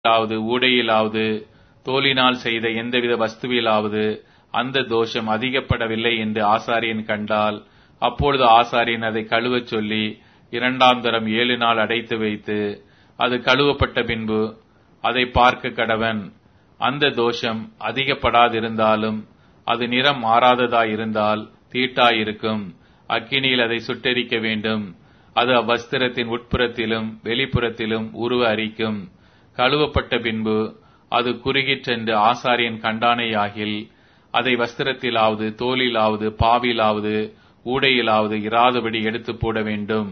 ாவது ஊடையிலாவது தோலினால் செய்த எந்தவித வஸ்துவிலாவது அந்த தோஷம் அதிகப்படவில்லை என்று ஆசாரியன் கண்டால் அப்பொழுது ஆசாரியன் அதை கழுவச் சொல்லி இரண்டாம் தரம் ஏழு நாள் அடைத்து வைத்து அது கழுவப்பட்ட பின்பு அதை பார்க்க கடவன் அந்த தோஷம் அதிகப்படாதிருந்தாலும் அது நிறம் மாறாததாயிருந்தால் தீட்டாயிருக்கும் அக்கினியில் அதை சுட்டெரிக்க வேண்டும் அது அவ்வஸ்திரத்தின் உட்புறத்திலும் வெளிப்புறத்திலும் உருவ அரிக்கும் கழுவப்பட்ட பின்பு அது குறுகிற்றென்று ஆசாரியன் கண்டானேயாகில் அதை வஸ்திரத்திலாவது தோலிலாவது பாவிலாவது ஊடையிலாவது இராதபடி எடுத்து போட வேண்டும்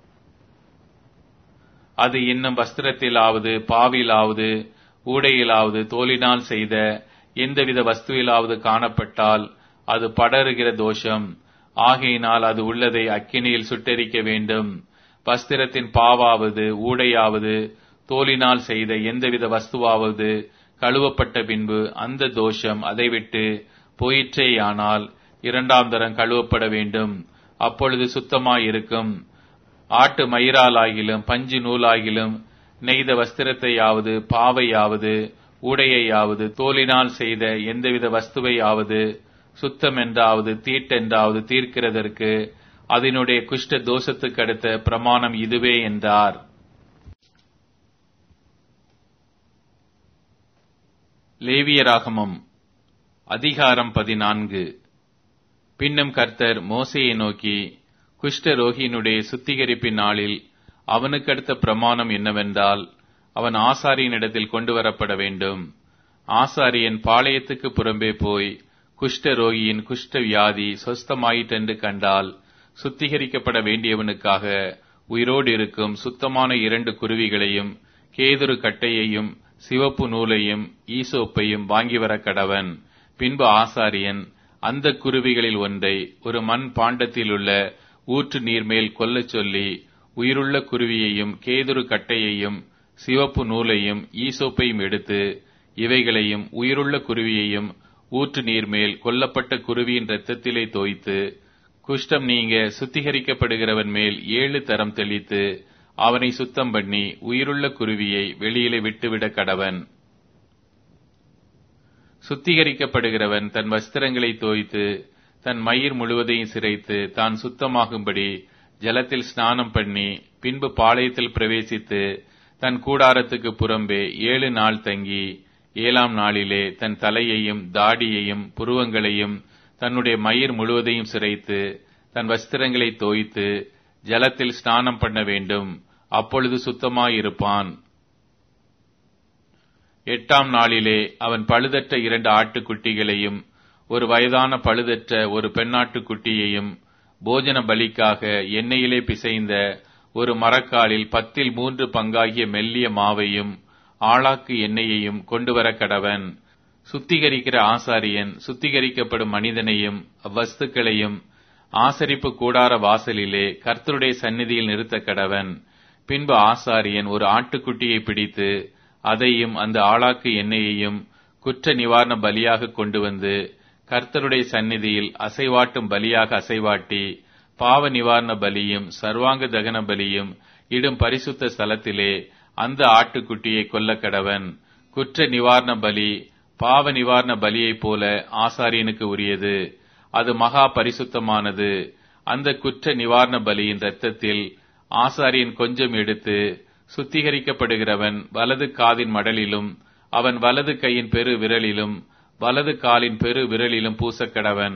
அது இன்னும் வஸ்திரத்திலாவது பாவிலாவது ஊடையிலாவது தோலினால் செய்த எந்தவித வஸ்துவிலாவது காணப்பட்டால் அது படருகிற தோஷம் ஆகையினால் அது உள்ளதை அக்கினியில் சுட்டெரிக்க வேண்டும் வஸ்திரத்தின் பாவாவது ஊடையாவது தோலினால் செய்த எந்தவித வஸ்துவாவது கழுவப்பட்ட பின்பு அந்த தோஷம் அதை விட்டு போயிற்றேயானால் இரண்டாம் தரம் கழுவப்பட வேண்டும் அப்பொழுது சுத்தமாயிருக்கும் ஆட்டு மயிராலாகிலும் பஞ்சு நூலாகிலும் நெய்த வஸ்திரத்தையாவது பாவையாவது ஊடையையாவது தோலினால் செய்த எந்தவித வஸ்துவையாவது சுத்தமென்றாவது தீட்டென்றாவது தீர்க்கிறதற்கு அதனுடைய குஷ்ட தோஷத்துக்கு அடுத்த பிரமாணம் இதுவே என்றார் லேவியராகமம் அதிகாரம் பதினான்கு பின்னும் கர்த்தர் மோசையை நோக்கி குஷ்ட ரோகியினுடைய சுத்திகரிப்பின் நாளில் அவனுக்கு அடுத்த பிரமாணம் என்னவென்றால் அவன் ஆசாரியனிடத்தில் கொண்டு வரப்பட வேண்டும் ஆசாரியன் பாளையத்துக்கு புறம்பே போய் குஷ்ட ரோகியின் குஷ்ட வியாதி சொஸ்தமாயிற்றென்று கண்டால் சுத்திகரிக்கப்பட வேண்டியவனுக்காக உயிரோடு இருக்கும் சுத்தமான இரண்டு குருவிகளையும் கேதுரு கட்டையையும் சிவப்பு நூலையும் ஈசோப்பையும் வாங்கி வர கடவன் பின்பு ஆசாரியன் அந்த குருவிகளில் ஒன்றை ஒரு மண் பாண்டத்திலுள்ள ஊற்று நீர் மேல் கொல்லச் சொல்லி உயிருள்ள குருவியையும் கேதுரு கட்டையையும் சிவப்பு நூலையும் ஈசோப்பையும் எடுத்து இவைகளையும் உயிருள்ள குருவியையும் ஊற்று நீர் மேல் கொல்லப்பட்ட குருவியின் இரத்தத்திலே தோய்த்து குஷ்டம் நீங்க சுத்திகரிக்கப்படுகிறவன் மேல் ஏழு தரம் தெளித்து அவனை சுத்தம் பண்ணி உயிருள்ள குருவியை வெளியிலே விட்டுவிட கடவன் சுத்திகரிக்கப்படுகிறவன் தன் வஸ்திரங்களை தோய்த்து தன் மயிர் முழுவதையும் சிரைத்து தான் சுத்தமாகும்படி ஜலத்தில் ஸ்நானம் பண்ணி பின்பு பாளையத்தில் பிரவேசித்து தன் கூடாரத்துக்கு புறம்பே ஏழு நாள் தங்கி ஏழாம் நாளிலே தன் தலையையும் தாடியையும் புருவங்களையும் தன்னுடைய மயிர் முழுவதையும் சிரைத்து தன் வஸ்திரங்களை தோய்த்து ஜலத்தில் ஸ்நானம் பண்ண வேண்டும் அப்பொழுது சுத்தமாயிருப்பான் எட்டாம் நாளிலே அவன் பழுதற்ற இரண்டு ஆட்டுக்குட்டிகளையும் ஒரு வயதான பழுதற்ற ஒரு பெண்ணாட்டுக்குட்டியையும் போஜன பலிக்காக எண்ணெயிலே பிசைந்த ஒரு மரக்காலில் பத்தில் மூன்று பங்காகிய மெல்லிய மாவையும் ஆளாக்கு எண்ணெயையும் கொண்டு வர கடவன் சுத்திகரிக்கிற ஆசாரியன் சுத்திகரிக்கப்படும் மனிதனையும் அவ்வஸ்துக்களையும் ஆசரிப்பு கூடார வாசலிலே கர்த்தருடைய சந்நிதியில் நிறுத்த கடவன் பின்பு ஆசாரியன் ஒரு ஆட்டுக்குட்டியை பிடித்து அதையும் அந்த ஆளாக்கு எண்ணெயையும் குற்ற நிவாரண பலியாக கொண்டு வந்து கர்த்தருடைய சந்நிதியில் அசைவாட்டும் பலியாக அசைவாட்டி பாவ நிவாரண பலியும் சர்வாங்க தகன பலியும் இடும் பரிசுத்த ஸ்தலத்திலே அந்த ஆட்டுக்குட்டியை கொல்ல கடவன் குற்ற நிவாரண பலி பாவ நிவாரண பலியைப் போல ஆசாரியனுக்கு உரியது அது மகா பரிசுத்தமானது அந்த குற்ற நிவாரண பலியின் இரத்தத்தில் ஆசாரியன் கொஞ்சம் எடுத்து சுத்திகரிக்கப்படுகிறவன் வலது காதின் மடலிலும் அவன் வலது கையின் பெரு விரலிலும் வலது காலின் பெரு விரலிலும் பூசக்கடவன்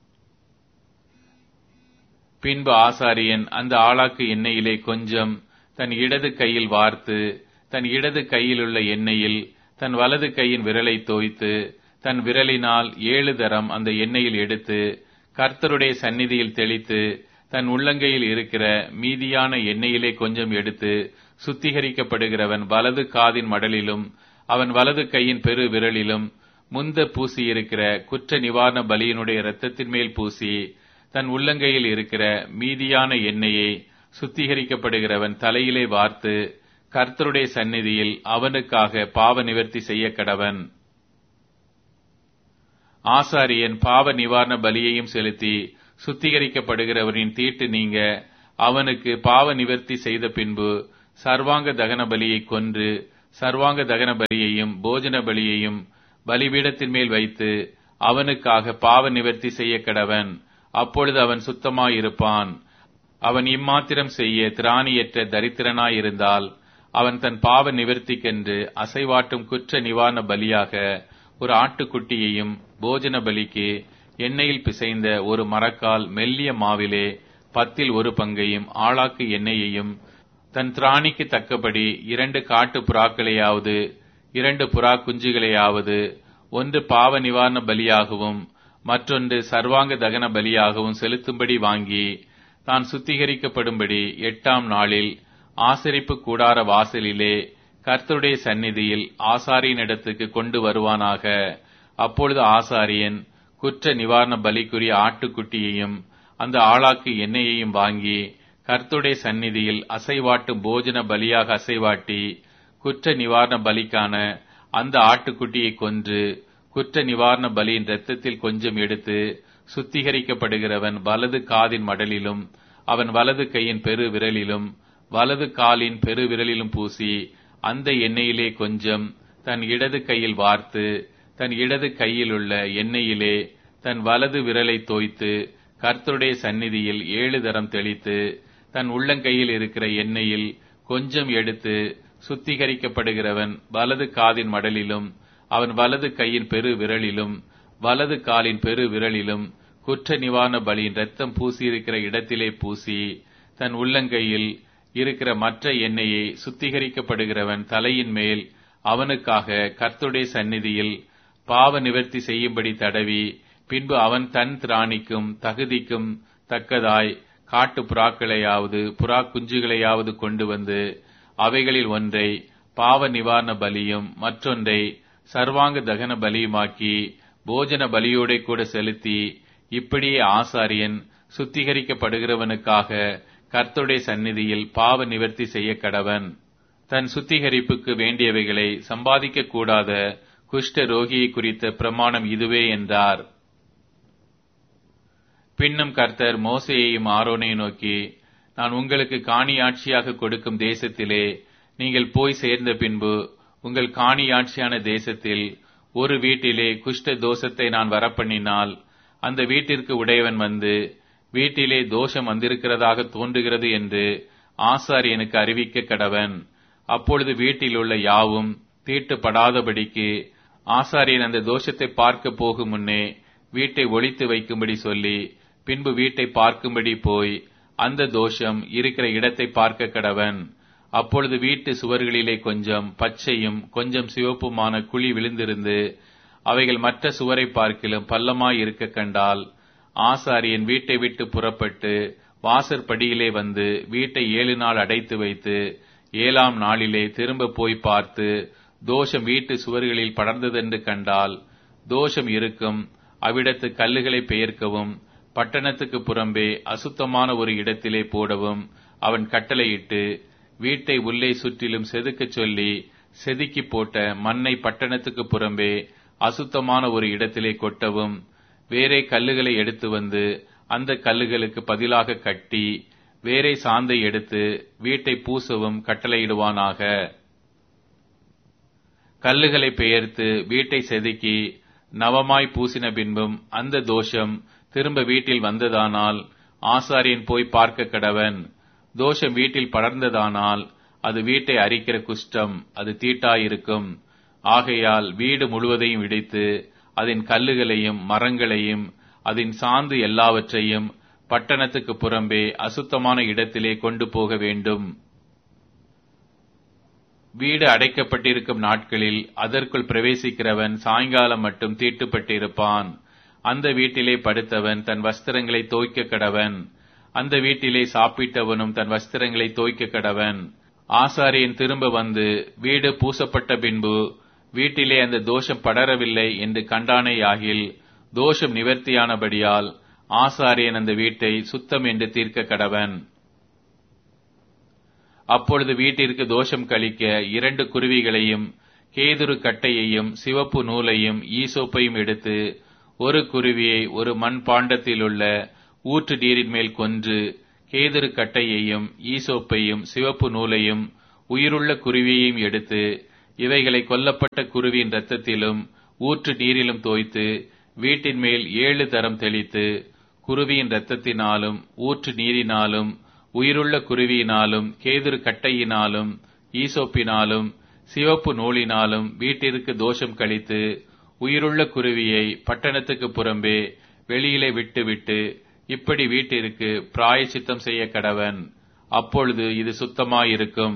பின்பு ஆசாரியன் அந்த ஆளாக்கு எண்ணெயிலே கொஞ்சம் தன் இடது கையில் வார்த்து தன் இடது கையிலுள்ள எண்ணெயில் தன் வலது கையின் விரலை தோய்த்து தன் விரலினால் ஏழு தரம் அந்த எண்ணெயில் எடுத்து கர்த்தருடைய சந்நிதியில் தெளித்து தன் உள்ளங்கையில் இருக்கிற மீதியான எண்ணெயிலே கொஞ்சம் எடுத்து சுத்திகரிக்கப்படுகிறவன் வலது காதின் மடலிலும் அவன் வலது கையின் பெரு விரலிலும் முந்த பூசியிருக்கிற குற்ற நிவாரண பலியினுடைய இரத்தத்தின் மேல் பூசி தன் உள்ளங்கையில் இருக்கிற மீதியான எண்ணெயை சுத்திகரிக்கப்படுகிறவன் தலையிலே வார்த்து கர்த்தருடைய சந்நிதியில் அவனுக்காக பாவ நிவர்த்தி செய்ய கடவன் ஆசாரியன் பாவ நிவாரண பலியையும் செலுத்தி சுத்திகரிக்கப்படுகிறவரின் தீட்டு நீங்க அவனுக்கு பாவ நிவர்த்தி செய்த பின்பு சர்வாங்க தகன பலியை கொன்று சர்வாங்க தகன பலியையும் போஜன பலியையும் பலிபீடத்தின் மேல் வைத்து அவனுக்காக பாவ நிவர்த்தி செய்ய கடவன் அப்பொழுது அவன் சுத்தமாயிருப்பான் அவன் இம்மாத்திரம் செய்ய திராணியற்ற தரித்திரனாயிருந்தால் அவன் தன் பாவ நிவர்த்திக்கென்று அசைவாட்டும் குற்ற நிவாரண பலியாக ஒரு ஆட்டுக்குட்டியையும் போஜன பலிக்கு எண்ணெயில் பிசைந்த ஒரு மரக்கால் மெல்லிய மாவிலே பத்தில் ஒரு பங்கையும் ஆளாக்கு எண்ணெயையும் தன் திராணிக்கு தக்கபடி இரண்டு காட்டு புறாக்களையாவது இரண்டு புறா குஞ்சுகளையாவது ஒன்று பாவ நிவாரண பலியாகவும் மற்றொன்று சர்வாங்க தகன பலியாகவும் செலுத்தும்படி வாங்கி தான் சுத்திகரிக்கப்படும்படி எட்டாம் நாளில் ஆசரிப்பு கூடார வாசலிலே கர்த்தருடைய சந்நிதியில் ஆசாரியனிடத்துக்கு கொண்டு வருவானாக அப்பொழுது ஆசாரியன் குற்ற நிவாரண பலிக்குரிய ஆட்டுக்குட்டியையும் அந்த ஆளாக்கு எண்ணெயையும் வாங்கி கர்த்துடைய சந்நிதியில் அசைவாட்டும் போஜன பலியாக அசைவாட்டி குற்ற நிவாரண பலிக்கான அந்த ஆட்டுக்குட்டியை கொன்று குற்ற நிவாரண பலியின் இரத்தத்தில் கொஞ்சம் எடுத்து சுத்திகரிக்கப்படுகிறவன் வலது காதின் மடலிலும் அவன் வலது கையின் பெரு விரலிலும் வலது காலின் பெரு விரலிலும் பூசி அந்த எண்ணெயிலே கொஞ்சம் தன் இடது கையில் வார்த்து தன் இடது கையில் உள்ள எண்ணெயிலே தன் வலது விரலை தோய்த்து கர்த்தருடைய சந்நிதியில் ஏழு தரம் தெளித்து தன் உள்ளங்கையில் இருக்கிற எண்ணெயில் கொஞ்சம் எடுத்து சுத்திகரிக்கப்படுகிறவன் வலது காதின் மடலிலும் அவன் வலது கையின் பெரு விரலிலும் வலது காலின் பெரு விரலிலும் குற்ற நிவாரண பலியின் ரத்தம் பூசியிருக்கிற இடத்திலே பூசி தன் உள்ளங்கையில் இருக்கிற மற்ற எண்ணெயை சுத்திகரிக்கப்படுகிறவன் தலையின் மேல் அவனுக்காக கர்த்துடைய சந்நிதியில் பாவ நிவர்த்தி செய்யும்படி தடவி பின்பு அவன் தன் திராணிக்கும் தகுதிக்கும் தக்கதாய் காட்டு புறாக்களையாவது புறா குஞ்சுகளையாவது கொண்டு வந்து அவைகளில் ஒன்றை பாவ நிவாரண பலியும் மற்றொன்றை சர்வாங்க தகன பலியுமாக்கி போஜன பலியோட கூட செலுத்தி இப்படியே ஆசாரியன் சுத்திகரிக்கப்படுகிறவனுக்காக கர்த்தருடைய சந்நிதியில் பாவ நிவர்த்தி செய்ய கடவன் தன் சுத்திகரிப்புக்கு வேண்டியவைகளை சம்பாதிக்க கூடாத குஷ்ட ரோகியை குறித்த பிரமாணம் இதுவே என்றார் பின்னும் கர்த்தர் மோசையையும் ஆரோனையும் நோக்கி நான் உங்களுக்கு காணியாட்சியாக கொடுக்கும் தேசத்திலே நீங்கள் போய் சேர்ந்த பின்பு உங்கள் காணியாட்சியான தேசத்தில் ஒரு வீட்டிலே குஷ்ட தோஷத்தை நான் வரப்பண்ணினால் அந்த வீட்டிற்கு உடையவன் வந்து வீட்டிலே தோஷம் வந்திருக்கிறதாக தோன்றுகிறது என்று ஆசாரியனுக்கு அறிவிக்க கடவன் அப்பொழுது வீட்டில் உள்ள யாவும் தீட்டுப்படாதபடிக்கு ஆசாரியன் அந்த தோஷத்தை பார்க்க போகும் முன்னே வீட்டை ஒழித்து வைக்கும்படி சொல்லி பின்பு வீட்டை பார்க்கும்படி போய் அந்த தோஷம் இருக்கிற இடத்தை பார்க்க கடவன் அப்பொழுது வீட்டு சுவர்களிலே கொஞ்சம் பச்சையும் கொஞ்சம் சிவப்புமான குழி விழுந்திருந்து அவைகள் மற்ற சுவரை பார்க்கிலும் பள்ளமாய் இருக்க கண்டால் ஆசாரியன் வீட்டை விட்டு புறப்பட்டு வாசற்படியிலே வந்து வீட்டை ஏழு நாள் அடைத்து வைத்து ஏழாம் நாளிலே திரும்ப போய் பார்த்து தோஷம் வீட்டு சுவர்களில் படர்ந்ததென்று கண்டால் தோஷம் இருக்கும் அவ்விடத்து கல்லுகளை பெயர்க்கவும் பட்டணத்துக்கு புறம்பே அசுத்தமான ஒரு இடத்திலே போடவும் அவன் கட்டளையிட்டு வீட்டை உள்ளே சுற்றிலும் செதுக்கச் சொல்லி செதுக்கி போட்ட மண்ணை பட்டணத்துக்கு புறம்பே அசுத்தமான ஒரு இடத்திலே கொட்டவும் வேறே கல்லுகளை எடுத்து வந்து அந்த கல்லுகளுக்கு பதிலாக கட்டி வேறே சாந்தை எடுத்து வீட்டை பூசவும் கட்டளையிடுவானாக கல்லுகளை பெயர்த்து வீட்டை செதுக்கி நவமாய் பூசின பின்பும் அந்த தோஷம் திரும்ப வீட்டில் வந்ததானால் ஆசாரியன் போய் பார்க்க கடவன் தோஷம் வீட்டில் படர்ந்ததானால் அது வீட்டை அரிக்கிற குஷ்டம் அது தீட்டாயிருக்கும் ஆகையால் வீடு முழுவதையும் இடித்து அதன் கல்லுகளையும் மரங்களையும் அதன் சாந்து எல்லாவற்றையும் பட்டணத்துக்கு புறம்பே அசுத்தமான இடத்திலே கொண்டு போக வேண்டும் வீடு அடைக்கப்பட்டிருக்கும் நாட்களில் அதற்குள் பிரவேசிக்கிறவன் சாயங்காலம் மட்டும் தீட்டுப்பட்டிருப்பான் அந்த வீட்டிலே படுத்தவன் தன் வஸ்திரங்களை தோய்க்க கடவன் அந்த வீட்டிலே சாப்பிட்டவனும் தன் வஸ்திரங்களை தோய்க்க கடவன் ஆசாரியன் திரும்ப வந்து வீடு பூசப்பட்ட பின்பு வீட்டிலே அந்த தோஷம் படரவில்லை என்று கண்டானேயாகில் தோஷம் நிவர்த்தியானபடியால் ஆசாரியன் அந்த வீட்டை சுத்தம் என்று தீர்க்க கடவன் அப்பொழுது வீட்டிற்கு தோஷம் கழிக்க இரண்டு குருவிகளையும் கேதுரு கட்டையையும் சிவப்பு நூலையும் ஈசோப்பையும் எடுத்து ஒரு குருவியை ஒரு மண் பாண்டத்திலுள்ள ஊற்று நீரின் மேல் கொன்று கேதுரு கட்டையையும் ஈசோப்பையும் சிவப்பு நூலையும் உயிருள்ள குருவியையும் எடுத்து இவைகளை கொல்லப்பட்ட குருவியின் இரத்தத்திலும் ஊற்று நீரிலும் தோய்த்து வீட்டின் மேல் ஏழு தரம் தெளித்து குருவியின் இரத்தத்தினாலும் ஊற்று நீரினாலும் உயிருள்ள குருவியினாலும் கேதுரு கட்டையினாலும் ஈசோப்பினாலும் சிவப்பு நூலினாலும் வீட்டிற்கு தோஷம் கழித்து உயிருள்ள குருவியை பட்டணத்துக்கு புறம்பே வெளியிலே விட்டுவிட்டு இப்படி வீட்டிற்கு பிராயச்சித்தம் செய்ய கடவன் அப்பொழுது இது சுத்தமாயிருக்கும்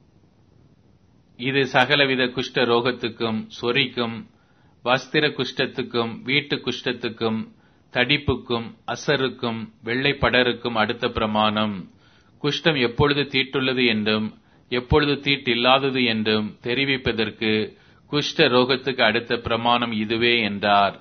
இது சகலவித குஷ்ட ரோகத்துக்கும் சொறிக்கும் வஸ்திர குஷ்டத்துக்கும் வீட்டு குஷ்டத்துக்கும் தடிப்புக்கும் அசருக்கும் வெள்ளைப்படருக்கும் அடுத்த பிரமாணம் குஷ்டம் எப்பொழுது தீட்டுள்ளது என்றும் எப்பொழுது தீட்டில்லாதது என்றும் தெரிவிப்பதற்கு குஷ்ட ரோகத்துக்கு அடுத்த பிரமாணம் இதுவே என்றார்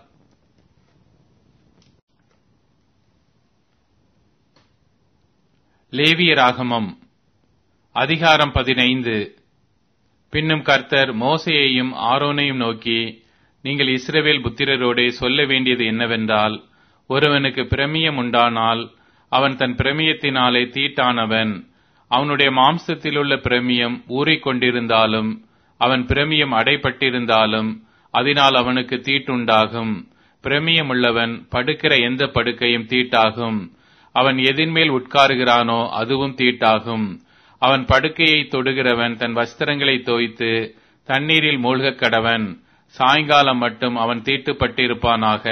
லேவியராகமம் அதிகாரம் பதினைந்து பின்னும் கர்த்தர் மோசையையும் ஆரோனையும் நோக்கி நீங்கள் இஸ்ரவேல் புத்திரரோடே சொல்ல வேண்டியது என்னவென்றால் ஒருவனுக்கு பிரமியம் உண்டானால் அவன் தன் பிரமியத்தினாலே தீட்டானவன் அவனுடைய மாம்சத்திலுள்ள பிரமியம் ஊறிக்கொண்டிருந்தாலும் அவன் பிரமியம் அடைப்பட்டிருந்தாலும் அதனால் அவனுக்கு தீட்டுண்டாகும் பிரமியம் உள்ளவன் படுக்கிற எந்த படுக்கையும் தீட்டாகும் அவன் எதின்மேல் உட்காருகிறானோ அதுவும் தீட்டாகும் அவன் படுக்கையை தொடுகிறவன் தன் வஸ்திரங்களை தோய்த்து தண்ணீரில் மூழ்கக் கடவன் சாயங்காலம் மட்டும் அவன் தீட்டுப்பட்டிருப்பானாக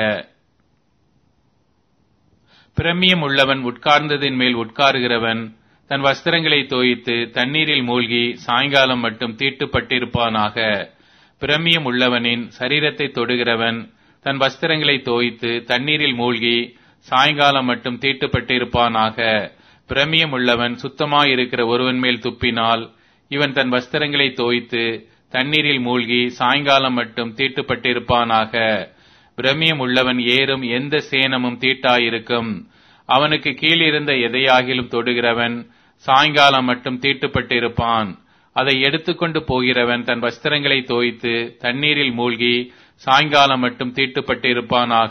பிரமியம் உள்ளவன் உட்கார்ந்ததின் மேல் உட்காருகிறவன் தன் வஸ்திரங்களை தோய்த்து தண்ணீரில் மூழ்கி சாயங்காலம் மட்டும் தீட்டுப்பட்டிருப்பானாக பிரமியம் உள்ளவனின் சரீரத்தை தொடுகிறவன் தன் வஸ்திரங்களை தோய்த்து தண்ணீரில் மூழ்கி சாயங்காலம் மட்டும் தீட்டுப்பட்டிருப்பானாக பிரமியம் உள்ளவன் சுத்தமாயிருக்கிற ஒருவன் மேல் துப்பினால் இவன் தன் வஸ்திரங்களை தோய்த்து தண்ணீரில் மூழ்கி சாயங்காலம் மட்டும் தீட்டுப்பட்டிருப்பானாக பிரமியம் உள்ளவன் ஏறும் எந்த சேனமும் தீட்டாயிருக்கும் அவனுக்கு கீழிருந்த எதையாகிலும் தொடுகிறவன் சாயங்காலம் மட்டும் தீட்டுப்பட்டிருப்பான் அதை எடுத்துக்கொண்டு போகிறவன் தன் வஸ்திரங்களை தோய்த்து தண்ணீரில் மூழ்கி சாயங்காலம் மட்டும் தீட்டுப்பட்டிருப்பானாக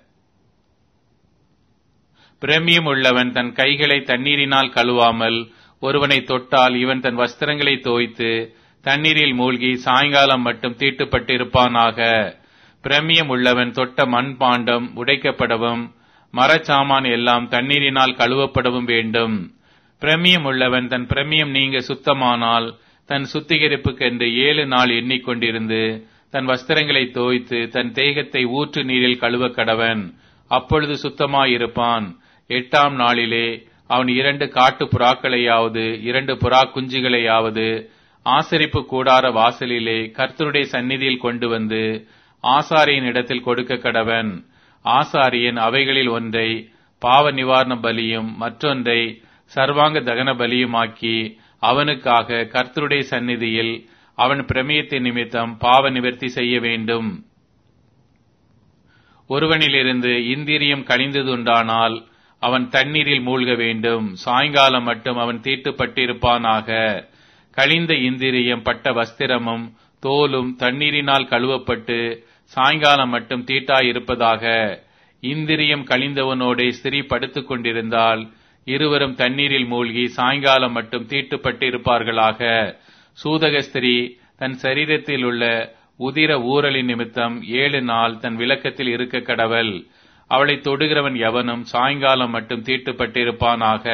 பிரமியம் உள்ளவன் தன் கைகளை தண்ணீரினால் கழுவாமல் ஒருவனை தொட்டால் இவன் தன் வஸ்திரங்களை தோய்த்து தண்ணீரில் மூழ்கி சாயங்காலம் மட்டும் தீட்டுப்பட்டிருப்பானாக பிரமியம் உள்ளவன் தொட்ட மண் பாண்டம் உடைக்கப்படவும் மரச்சாமான் எல்லாம் தண்ணீரினால் கழுவப்படவும் வேண்டும் பிரமியம் உள்ளவன் தன் பிரமியம் நீங்க சுத்தமானால் தன் சுத்திகரிப்புக்கென்று ஏழு நாள் எண்ணிக்கொண்டிருந்து தன் வஸ்திரங்களை தோய்த்து தன் தேகத்தை ஊற்று நீரில் கழுவ கடவன் அப்பொழுது சுத்தமாயிருப்பான் எட்டாம் நாளிலே அவன் இரண்டு காட்டு புறாக்களையாவது இரண்டு புறா குஞ்சுகளையாவது ஆசரிப்பு கூடார வாசலிலே கர்த்தருடைய சந்நிதியில் கொண்டு வந்து ஆசாரியின் இடத்தில் கொடுக்க கடவன் ஆசாரியன் அவைகளில் ஒன்றை பாவ நிவாரண பலியும் மற்றொன்றை சர்வாங்க தகன பலியுமாக்கி அவனுக்காக கர்த்தருடைய சந்நிதியில் அவன் பிரமியத்தின் நிமித்தம் பாவ நிவர்த்தி செய்ய வேண்டும் ஒருவனிலிருந்து இந்திரியம் கழிந்ததுண்டானால் அவன் தண்ணீரில் மூழ்க வேண்டும் சாயங்காலம் மட்டும் அவன் தீட்டுப்பட்டிருப்பானாக கழிந்த இந்திரியம் பட்ட வஸ்திரமும் தோலும் தண்ணீரினால் கழுவப்பட்டு சாயங்காலம் மட்டும் தீட்டாயிருப்பதாக இந்திரியம் கழிந்தவனோடே ஸ்திரீ படுத்துக் கொண்டிருந்தால் இருவரும் தண்ணீரில் மூழ்கி சாயங்காலம் மட்டும் தீட்டுப்பட்டு இருப்பார்களாக சூதக ஸ்திரீ தன் சரீரத்தில் உள்ள உதிர ஊரலின் நிமித்தம் ஏழு நாள் தன் விளக்கத்தில் இருக்க கடவள் அவளை தொடுகிறவன் எவனும் சாயங்காலம் மட்டும் தீட்டுப்பட்டிருப்பானாக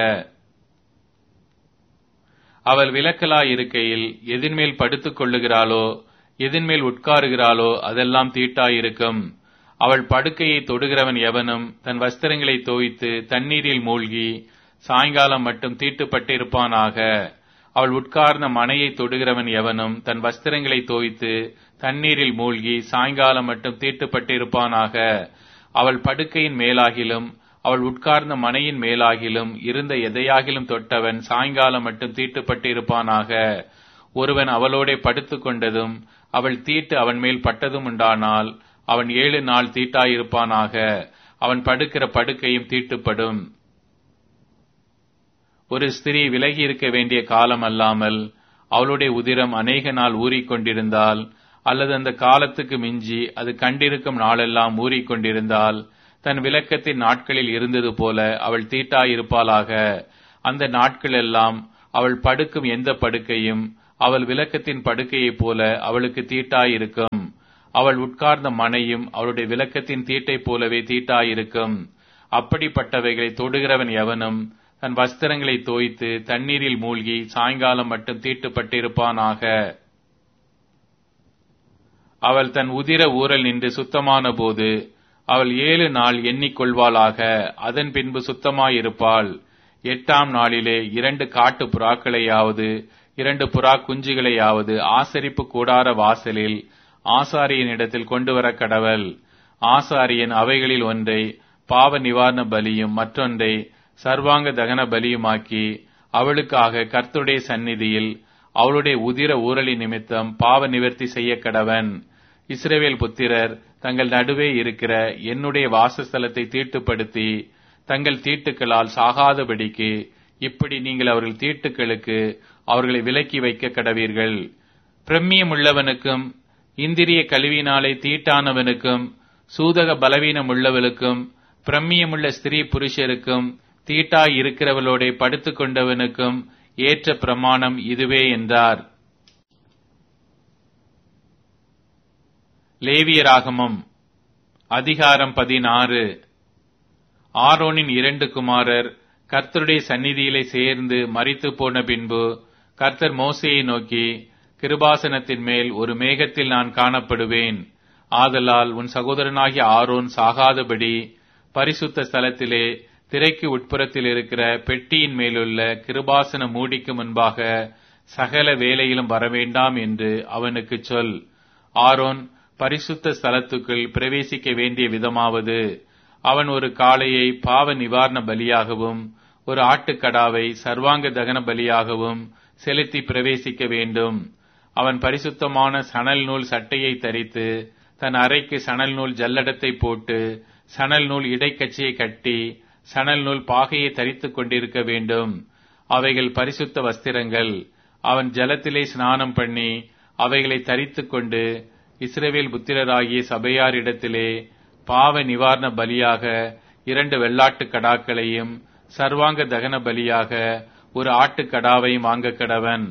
அவள் விளக்கலாய் இருக்கையில் எதின்மேல் படுத்துக் கொள்ளுகிறாளோ எதின்மேல் உட்காருகிறாளோ அதெல்லாம் தீட்டாயிருக்கும் அவள் படுக்கையை தொடுகிறவன் எவனும் தன் வஸ்திரங்களை தோய்த்து தண்ணீரில் மூழ்கி சாயங்காலம் மட்டும் தீட்டுப்பட்டிருப்பானாக அவள் உட்கார்ந்த மனையை தொடுகிறவன் எவனும் தன் வஸ்திரங்களை தோய்த்து தண்ணீரில் மூழ்கி சாயங்காலம் மட்டும் தீட்டுப்பட்டிருப்பானாக அவள் படுக்கையின் மேலாகிலும் அவள் உட்கார்ந்த மனையின் மேலாகிலும் இருந்த எதையாகிலும் தொட்டவன் சாயங்காலம் மட்டும் தீட்டுப்பட்டிருப்பானாக ஒருவன் அவளோட படுத்துக் கொண்டதும் அவள் தீட்டு அவன் மேல் பட்டதும் உண்டானால் அவன் ஏழு நாள் தீட்டாயிருப்பானாக அவன் படுக்கிற படுக்கையும் தீட்டுப்படும் ஒரு ஸ்திரீ விலகி இருக்க வேண்டிய காலம் அல்லாமல் அவளுடைய உதிரம் அநேக நாள் ஊறிக்கொண்டிருந்தால் அல்லது அந்த காலத்துக்கு மிஞ்சி அது கண்டிருக்கும் நாளெல்லாம் ஊறிக்கொண்டிருந்தால் தன் விளக்கத்தின் நாட்களில் இருந்தது போல அவள் தீட்டாயிருப்பாளாக அந்த நாட்களெல்லாம் அவள் படுக்கும் எந்த படுக்கையும் அவள் விளக்கத்தின் படுக்கையைப் போல அவளுக்கு தீட்டாயிருக்கும் அவள் உட்கார்ந்த மனையும் அவளுடைய விளக்கத்தின் தீட்டைப் போலவே தீட்டாயிருக்கும் அப்படிப்பட்டவைகளை தொடுகிறவன் எவனும் தன் வஸ்திரங்களை தோய்த்து தண்ணீரில் மூழ்கி சாயங்காலம் மட்டும் தீட்டுப்பட்டிருப்பானாக அவள் தன் உதிர ஊரல் நின்று சுத்தமான போது அவள் ஏழு நாள் எண்ணிக்கொள்வாளாக அதன் பின்பு சுத்தமாயிருப்பாள் எட்டாம் நாளிலே இரண்டு காட்டு புறாக்களையாவது இரண்டு புறா குஞ்சுகளையாவது ஆசரிப்பு கூடார வாசலில் ஆசாரியனிடத்தில் கொண்டு வர கடவள் ஆசாரியன் அவைகளில் ஒன்றை பாவ நிவாரண பலியும் மற்றொன்றை சர்வாங்க தகன பலியுமாக்கி அவளுக்காக கர்த்தருடைய சந்நிதியில் அவளுடைய உதிர ஊரலி நிமித்தம் பாவ நிவர்த்தி செய்ய கடவன் இஸ்ரேவேல் புத்திரர் தங்கள் நடுவே இருக்கிற என்னுடைய வாசஸ்தலத்தை தீட்டுப்படுத்தி தங்கள் தீட்டுக்களால் சாகாதபடிக்கு இப்படி நீங்கள் அவர்கள் தீட்டுக்களுக்கு அவர்களை விலக்கி வைக்க கடவீர்கள் பிரம்மியம் உள்ளவனுக்கும் இந்திரிய கழிவினாலே தீட்டானவனுக்கும் சூதக பலவீனம் உள்ளவளுக்கும் பிரம்மியமுள்ள ஸ்திரீ புருஷருக்கும் தீட்டாய் இருக்கிறவளோட படுத்துக் கொண்டவனுக்கும் ஏற்ற பிரமாணம் இதுவே என்றார் லேவியராகமம் அதிகாரம் பதினாறு ஆரோனின் இரண்டு குமாரர் கர்த்தருடைய சந்நிதியிலே சேர்ந்து மறித்து போன பின்பு கர்த்தர் மோசையை நோக்கி கிருபாசனத்தின் மேல் ஒரு மேகத்தில் நான் காணப்படுவேன் ஆதலால் உன் சகோதரனாகிய ஆரோன் சாகாதபடி பரிசுத்த ஸ்தலத்திலே திரைக்கு உட்புறத்தில் இருக்கிற பெட்டியின் மேலுள்ள கிருபாசன மூடிக்கு முன்பாக சகல வேலையிலும் வரவேண்டாம் என்று அவனுக்கு சொல் ஆரோன் பரிசுத்த ஸ்தலத்துக்குள் பிரவேசிக்க வேண்டிய விதமாவது அவன் ஒரு காளையை பாவ நிவாரண பலியாகவும் ஒரு ஆட்டுக்கடாவை சர்வாங்க தகன பலியாகவும் செலுத்தி பிரவேசிக்க வேண்டும் அவன் பரிசுத்தமான சணல் நூல் சட்டையை தரித்து தன் அறைக்கு சணல் நூல் ஜல்லடத்தை போட்டு சணல் நூல் இடைக்கச்சியை கட்டி சணல் நூல் பாகையை தரித்துக் கொண்டிருக்க வேண்டும் அவைகள் பரிசுத்த வஸ்திரங்கள் அவன் ஜலத்திலே ஸ்நானம் பண்ணி அவைகளை தரித்துக் கொண்டு இஸ்ரேவேல் புத்திரராகிய சபையாரிடத்திலே பாவ நிவாரண பலியாக இரண்டு வெள்ளாட்டு கடாக்களையும் சர்வாங்க தகன பலியாக ஒரு ஆட்டுக்கடாவையும் வாங்க கடவன்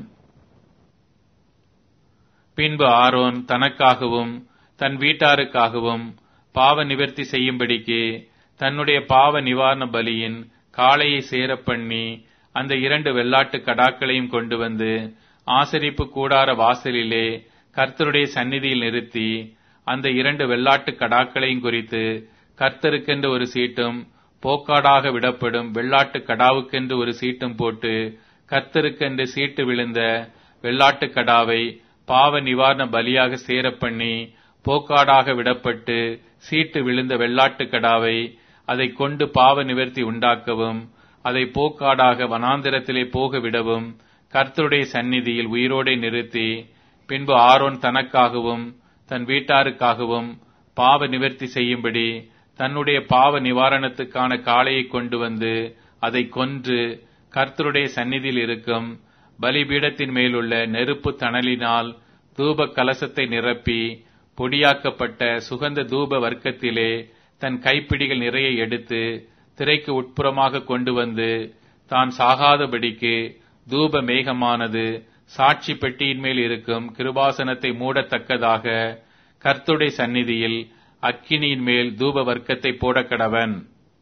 பின்பு ஆரோன் தனக்காகவும் தன் வீட்டாருக்காகவும் பாவ நிவர்த்தி செய்யும்படிக்கு தன்னுடைய பாவ நிவாரண பலியின் காளையை சேர பண்ணி அந்த இரண்டு வெள்ளாட்டு கடாக்களையும் கொண்டு வந்து ஆசரிப்பு கூடார வாசலிலே கர்த்தருடைய சந்நிதியில் நிறுத்தி அந்த இரண்டு வெள்ளாட்டு கடாக்களையும் குறித்து கர்த்தருக்கென்று ஒரு சீட்டும் போக்காடாக விடப்படும் வெள்ளாட்டு கடாவுக்கென்று ஒரு சீட்டும் போட்டு கர்த்தருக்கென்று சீட்டு விழுந்த வெள்ளாட்டு கடாவை பாவ நிவாரண பலியாக சேர பண்ணி போக்காடாக விடப்பட்டு சீட்டு விழுந்த வெள்ளாட்டு கடாவை அதை கொண்டு பாவ நிவர்த்தி உண்டாக்கவும் அதை போக்காடாக வனாந்திரத்திலே போக விடவும் கர்த்தருடைய சந்நிதியில் உயிரோடே நிறுத்தி பின்பு ஆரோன் தனக்காகவும் தன் வீட்டாருக்காகவும் பாவ நிவர்த்தி செய்யும்படி தன்னுடைய பாவ நிவாரணத்துக்கான காளையை கொண்டு வந்து அதை கொன்று கர்த்தருடைய சந்நிதியில் இருக்கும் பலிபீடத்தின் மேலுள்ள நெருப்பு தணலினால் தூப கலசத்தை நிரப்பி பொடியாக்கப்பட்ட சுகந்த தூப வர்க்கத்திலே தன் கைப்பிடிகள் நிறைய எடுத்து திரைக்கு உட்புறமாக கொண்டு வந்து தான் சாகாதபடிக்கு தூப மேகமானது சாட்சி பெட்டியின் மேல் இருக்கும் கிருபாசனத்தை மூடத்தக்கதாக கர்த்துடைய சந்நிதியில் அக்கினியின் மேல் தூப வர்க்கத்தை போடக்கடவன்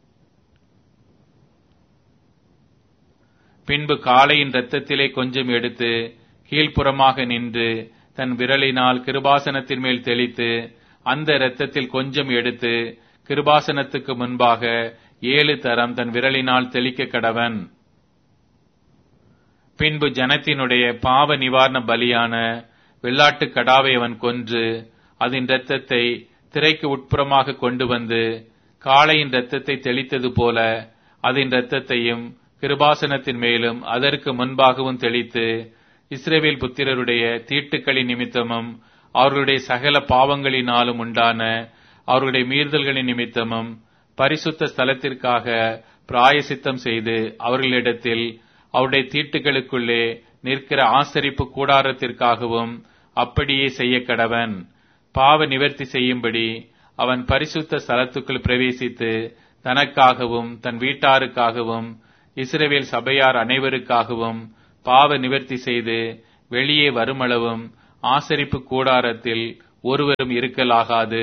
பின்பு காளையின் இரத்தத்திலே கொஞ்சம் எடுத்து கீழ்ப்புறமாக நின்று தன் விரலினால் கிருபாசனத்தின் மேல் தெளித்து அந்த இரத்தத்தில் கொஞ்சம் எடுத்து கிருபாசனத்துக்கு முன்பாக ஏழு தரம் தன் விரலினால் தெளிக்க கடவன் பின்பு ஜனத்தினுடைய பாவ நிவாரண பலியான வெள்ளாட்டு கடாவை அவன் கொன்று அதன் இரத்தத்தை திரைக்கு உட்புறமாக கொண்டு வந்து காளையின் இரத்தத்தை தெளித்தது போல அதன் இரத்தத்தையும் கிருபாசனத்தின் மேலும் அதற்கு முன்பாகவும் தெளித்து இஸ்ரேவேல் புத்திரருடைய தீட்டுக்களின் நிமித்தமும் அவர்களுடைய சகல பாவங்களினாலும் உண்டான அவர்களுடைய மீறுதல்களின் நிமித்தமும் பரிசுத்த ஸ்தலத்திற்காக பிராயசித்தம் செய்து அவர்களிடத்தில் அவருடைய தீட்டுகளுக்குள்ளே நிற்கிற ஆசரிப்பு கூடாரத்திற்காகவும் அப்படியே செய்ய கடவன் பாவ நிவர்த்தி செய்யும்படி அவன் பரிசுத்த ஸ்தலத்துக்குள் பிரவேசித்து தனக்காகவும் தன் வீட்டாருக்காகவும் இஸ்ரவேல் சபையார் அனைவருக்காகவும் பாவ நிவர்த்தி செய்து வெளியே வருமளவும் ஆசரிப்பு கூடாரத்தில் ஒருவரும் இருக்கலாகாது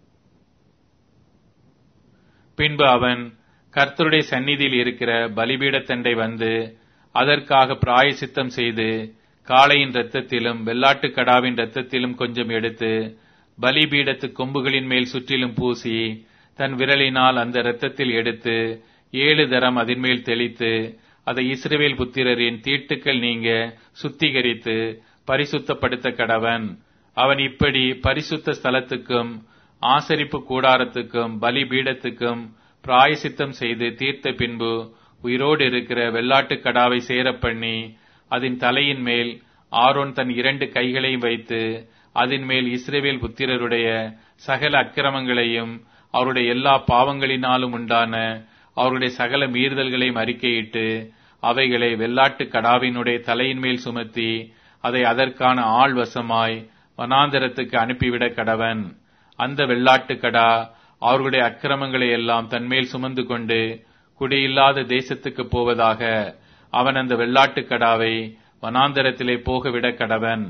பின்பு அவன் கர்த்தருடைய சந்நிதியில் இருக்கிற பலிபீடத்தண்டை வந்து அதற்காக பிராயசித்தம் செய்து காளையின் இரத்தத்திலும் வெள்ளாட்டுக் கடாவின் இரத்தத்திலும் கொஞ்சம் எடுத்து பலிபீடத்து கொம்புகளின் மேல் சுற்றிலும் பூசி தன் விரலினால் அந்த இரத்தத்தில் எடுத்து ஏழு தரம் அதன் மேல் தெளித்து அதை இஸ்ரவேல் புத்திரரின் தீட்டுக்கள் நீங்க சுத்திகரித்து பரிசுத்தப்படுத்த கடவன் அவன் இப்படி பரிசுத்த ஸ்தலத்துக்கும் ஆசரிப்பு கூடாரத்துக்கும் பலிபீடத்துக்கும் பிராயசித்தம் செய்து தீர்த்த பின்பு உயிரோடு இருக்கிற வெள்ளாட்டுக் கடாவை சேரப் பண்ணி அதன் தலையின் மேல் ஆரோன் தன் இரண்டு கைகளையும் வைத்து அதன் மேல் இஸ்ரேவேல் புத்திரருடைய சகல அக்கிரமங்களையும் அவருடைய எல்லா பாவங்களினாலும் உண்டான அவருடைய சகல மீறுதல்களையும் அறிக்கையிட்டு அவைகளை வெள்ளாட்டு கடாவினுடைய தலையின் மேல் சுமத்தி அதை அதற்கான ஆள் வசமாய் வனாந்தரத்துக்கு அனுப்பிவிட கடவன் அந்த வெள்ளாட்டு கடா அவர்களுடைய அக்கிரமங்களை எல்லாம் தன்மேல் சுமந்து கொண்டு குடியில்லாத தேசத்துக்கு போவதாக அவன் அந்த வெள்ளாட்டு கடாவை வனாந்தரத்திலே போகவிட கடவன்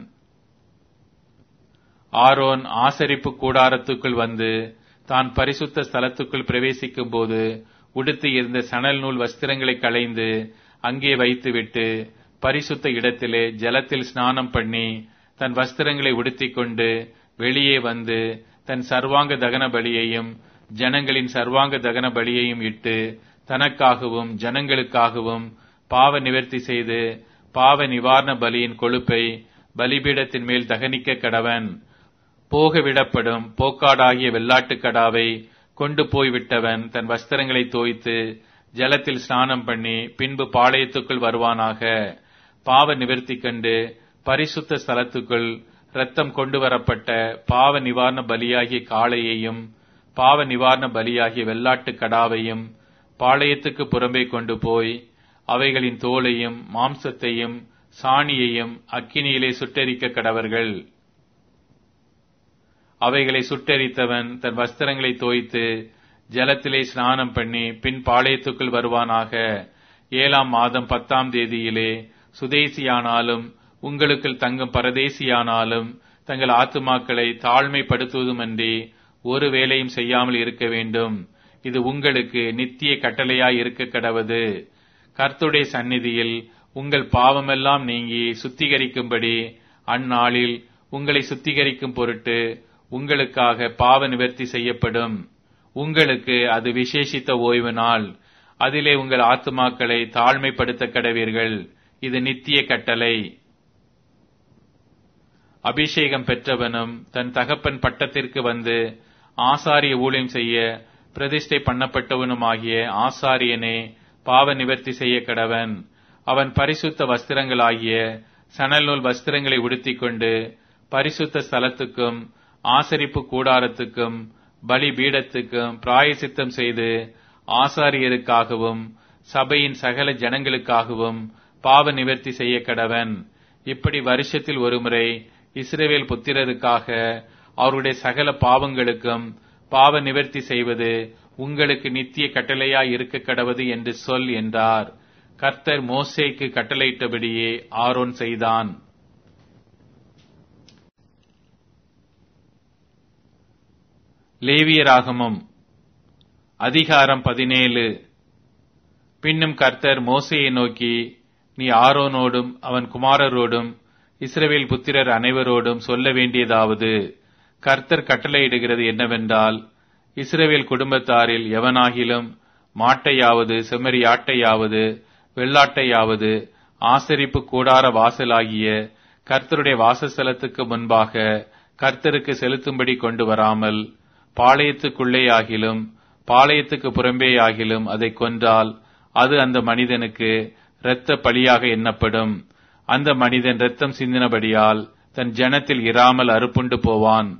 ஆரோன் ஆசரிப்பு கூடாரத்துக்குள் வந்து தான் பரிசுத்த ஸ்தலத்துக்குள் பிரவேசிக்கும் போது உடுத்தி இருந்த சணல் நூல் வஸ்திரங்களை களைந்து அங்கே வைத்துவிட்டு பரிசுத்த இடத்திலே ஜலத்தில் ஸ்நானம் பண்ணி தன் வஸ்திரங்களை உடுத்திக் கொண்டு வெளியே வந்து தன் சர்வாங்க தகன பலியையும் ஜனங்களின் சர்வாங்க தகன பலியையும் இட்டு தனக்காகவும் ஜனங்களுக்காகவும் பாவ நிவர்த்தி செய்து பாவ நிவாரண பலியின் கொழுப்பை பலிபீடத்தின் மேல் தகனிக்க கடவன் போகவிடப்படும் போக்காடாகிய வெள்ளாட்டுக் கடாவை கொண்டு போய்விட்டவன் தன் வஸ்திரங்களை தோய்த்து ஜலத்தில் ஸ்நானம் பண்ணி பின்பு பாளையத்துக்குள் வருவானாக பாவ நிவர்த்தி கண்டு பரிசுத்த ஸ்தலத்துக்குள் இரத்தம் கொண்டு வரப்பட்ட பாவ நிவாரண பலியாகிய காளையையும் பாவ நிவாரண பலியாகிய வெள்ளாட்டு கடாவையும் பாளையத்துக்கு புறம்பே கொண்டு போய் அவைகளின் தோலையும் மாம்சத்தையும் சாணியையும் அக்கினியிலே சுட்டெரிக்க கடவர்கள் அவைகளை சுட்டெரித்தவன் தன் வஸ்திரங்களை தோய்த்து ஜலத்திலே ஸ்நானம் பண்ணி பின் பாளையத்துக்குள் வருவானாக ஏழாம் மாதம் பத்தாம் தேதியிலே சுதேசியானாலும் உங்களுக்குள் தங்கும் பரதேசியானாலும் தங்கள் ஆத்துமாக்களை தாழ்மைப்படுத்துவதுமன்றி ஒரு வேலையும் செய்யாமல் இருக்க வேண்டும் இது உங்களுக்கு நித்திய கட்டளையாய் இருக்க கடவது கர்த்துடைய சந்நிதியில் உங்கள் பாவமெல்லாம் நீங்கி சுத்திகரிக்கும்படி அந்நாளில் உங்களை சுத்திகரிக்கும் பொருட்டு உங்களுக்காக பாவ நிவர்த்தி செய்யப்படும் உங்களுக்கு அது விசேஷித்த ஓய்வு நாள் அதிலே உங்கள் ஆத்துமாக்களை தாழ்மைப்படுத்த கடவீர்கள் இது நித்திய கட்டளை அபிஷேகம் பெற்றவனும் தன் தகப்பன் பட்டத்திற்கு வந்து ஆசாரிய ஊழியம் செய்ய பிரதிஷ்டை பண்ணப்பட்டவனுமாகிய ஆசாரியனே பாவ நிவர்த்தி செய்ய கடவன் அவன் பரிசுத்த வஸ்திரங்களாகிய சணல் நூல் வஸ்திரங்களை உடுத்திக் கொண்டு பரிசுத்த ஸ்தலத்துக்கும் ஆசரிப்பு கூடாரத்துக்கும் பலி பீடத்துக்கும் பிராயசித்தம் செய்து ஆசாரியருக்காகவும் சபையின் சகல ஜனங்களுக்காகவும் பாவ நிவர்த்தி செய்ய கடவன் இப்படி வருஷத்தில் ஒருமுறை இஸ்ரேவேல் புத்திரருக்காக அவருடைய சகல பாவங்களுக்கும் பாவ நிவர்த்தி செய்வது உங்களுக்கு நித்திய கட்டளையாய் இருக்க கடவது என்று சொல் என்றார் கர்த்தர் மோசேக்கு கட்டளையிட்டபடியே ஆரோன் செய்தான் லேவியராகமம் அதிகாரம் பதினேழு பின்னும் கர்த்தர் மோசையை நோக்கி நீ ஆரோனோடும் அவன் குமாரரோடும் இஸ்ரவேல் புத்திரர் அனைவரோடும் சொல்ல வேண்டியதாவது கர்த்தர் கட்டளையிடுகிறது என்னவென்றால் இஸ்ரவேல் குடும்பத்தாரில் எவனாகிலும் மாட்டையாவது செம்மறியாட்டையாவது வெள்ளாட்டையாவது ஆசரிப்பு கூடார வாசலாகிய கர்த்தருடைய வாசஸ்தலத்துக்கு முன்பாக கர்த்தருக்கு செலுத்தும்படி கொண்டு வராமல் பாளையத்துக்குள்ளே ஆகிலும் பாளையத்துக்கு புறம்பே ஆகிலும் அதை கொன்றால் அது அந்த மனிதனுக்கு இரத்த பலியாக எண்ணப்படும் அந்த மனிதன் இரத்தம் சிந்தினபடியால் தன் ஜனத்தில் இராமல் அறுப்புண்டு போவான்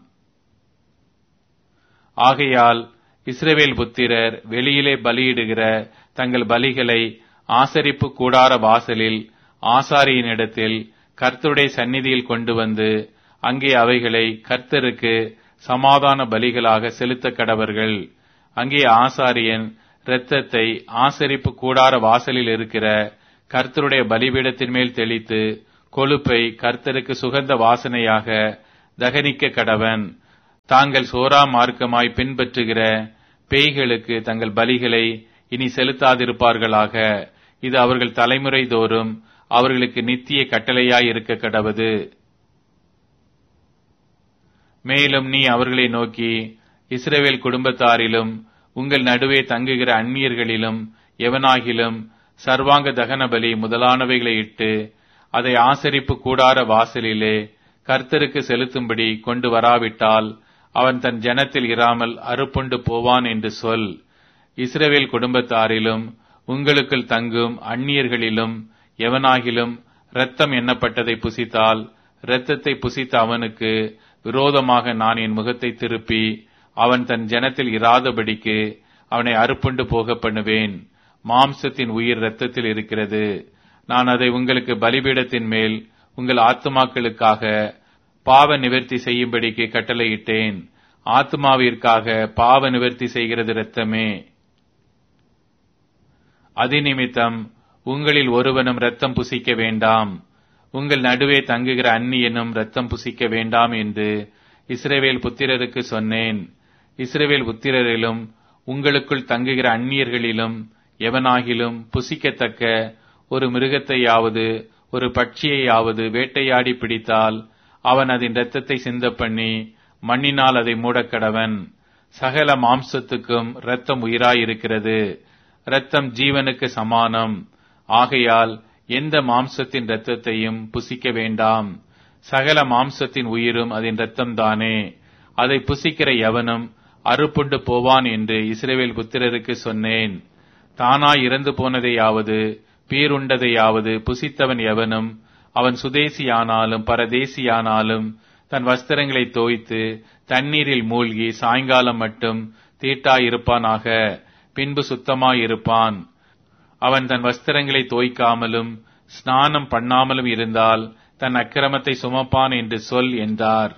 ஆகையால் இஸ்ரவேல் புத்திரர் வெளியிலே பலியிடுகிற தங்கள் பலிகளை ஆசரிப்பு கூடார வாசலில் ஆசாரியனிடத்தில் கர்த்தருடைய சந்நிதியில் கொண்டு வந்து அங்கே அவைகளை கர்த்தருக்கு சமாதான பலிகளாக செலுத்த கடவர்கள் அங்கே ஆசாரியன் இரத்தத்தை ஆசரிப்பு கூடார வாசலில் இருக்கிற கர்த்தருடைய பலிபீடத்தின் மேல் தெளித்து கொழுப்பை கர்த்தருக்கு சுகந்த வாசனையாக தகனிக்க கடவன் தாங்கள் சோரா மார்க்கமாய் பின்பற்றுகிற பேய்களுக்கு தங்கள் பலிகளை இனி செலுத்தாதிருப்பார்களாக இது அவர்கள் தலைமுறை தோறும் அவர்களுக்கு நித்திய கட்டளையாய் இருக்க கடவது மேலும் நீ அவர்களை நோக்கி இஸ்ரவேல் குடும்பத்தாரிலும் உங்கள் நடுவே தங்குகிற அந்நியர்களிலும் எவனாகிலும் சர்வாங்க தகன பலி முதலானவைகளை இட்டு அதை ஆசரிப்பு கூடார வாசலிலே கர்த்தருக்கு செலுத்தும்படி கொண்டு வராவிட்டால் அவன் தன் ஜனத்தில் இராமல் அறுப்புண்டு போவான் என்று சொல் இஸ்ரவேல் குடும்பத்தாரிலும் உங்களுக்குள் தங்கும் அந்நியர்களிலும் எவனாகிலும் இரத்தம் எண்ணப்பட்டதை புசித்தால் இரத்தத்தை புசித்த அவனுக்கு விரோதமாக நான் என் முகத்தை திருப்பி அவன் தன் ஜனத்தில் இராதபடிக்கு அவனை அறுப்புண்டு போக பண்ணுவேன் மாம்சத்தின் உயிர் இரத்தத்தில் இருக்கிறது நான் அதை உங்களுக்கு பலிபீடத்தின் மேல் உங்கள் ஆத்துமாக்களுக்காக பாவ நிவர்த்தி செய்யும்படிக்கு கட்டளையிட்டேன் ஆத்மாவிற்காக பாவ நிவர்த்தி செய்கிறது இரத்தமே அதிநிமித்தம் உங்களில் ஒருவனும் இரத்தம் புசிக்க வேண்டாம் உங்கள் நடுவே தங்குகிற அந்நியனும் இரத்தம் புசிக்க வேண்டாம் என்று இஸ்ரேவேல் புத்திரருக்கு சொன்னேன் இஸ்ரேவேல் புத்திரரிலும் உங்களுக்குள் தங்குகிற அந்நியர்களிலும் எவனாகிலும் புசிக்கத்தக்க ஒரு மிருகத்தையாவது ஒரு பட்சியையாவது வேட்டையாடி பிடித்தால் அவன் அதன் இரத்தத்தை சிந்த பண்ணி மண்ணினால் அதை மூடக்கடவன் சகல மாம்சத்துக்கும் இரத்தம் உயிராயிருக்கிறது இரத்தம் ஜீவனுக்கு சமானம் ஆகையால் எந்த மாம்சத்தின் இரத்தத்தையும் புசிக்க வேண்டாம் சகல மாம்சத்தின் உயிரும் அதன் இரத்தம்தானே அதை புசிக்கிற எவனும் அறுப்புண்டு போவான் என்று இஸ்ரேவேல் புத்திரருக்கு சொன்னேன் தானாய் இறந்து போனதையாவது பீருண்டதையாவது புசித்தவன் எவனும் அவன் சுதேசியானாலும் பரதேசியானாலும் தன் வஸ்திரங்களை தோய்த்து தண்ணீரில் மூழ்கி சாயங்காலம் மட்டும் தீட்டாயிருப்பானாக பின்பு சுத்தமாயிருப்பான் அவன் தன் வஸ்திரங்களை தோய்க்காமலும் ஸ்நானம் பண்ணாமலும் இருந்தால் தன் அக்கிரமத்தை சுமப்பான் என்று சொல் என்றார்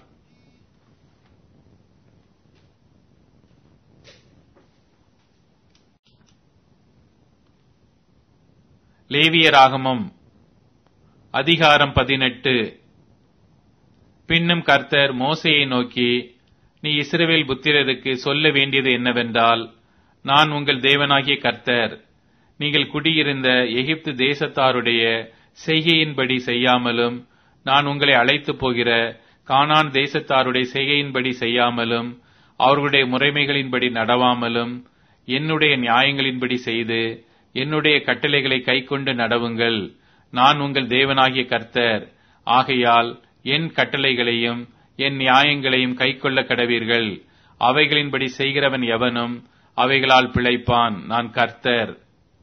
லேவியராகமம் அதிகாரம் பதினெட்டு பின்னும் கர்த்தர் மோசையை நோக்கி நீ இஸ்ரவேல் புத்திரருக்கு சொல்ல வேண்டியது என்னவென்றால் நான் உங்கள் தேவனாகிய கர்த்தர் நீங்கள் குடியிருந்த எகிப்து தேசத்தாருடைய செய்கையின்படி செய்யாமலும் நான் உங்களை அழைத்து போகிற கானான் தேசத்தாருடைய செய்கையின்படி செய்யாமலும் அவர்களுடைய முறைமைகளின்படி நடவாமலும் என்னுடைய நியாயங்களின்படி செய்து என்னுடைய கட்டளைகளை கைக்கொண்டு நடவுங்கள் நான் உங்கள் தேவனாகிய கர்த்தர் ஆகையால் என் கட்டளைகளையும் என் நியாயங்களையும் கைக்கொள்ள கடவீர்கள் அவைகளின்படி செய்கிறவன் எவனும் அவைகளால் பிழைப்பான் நான் கர்த்தர்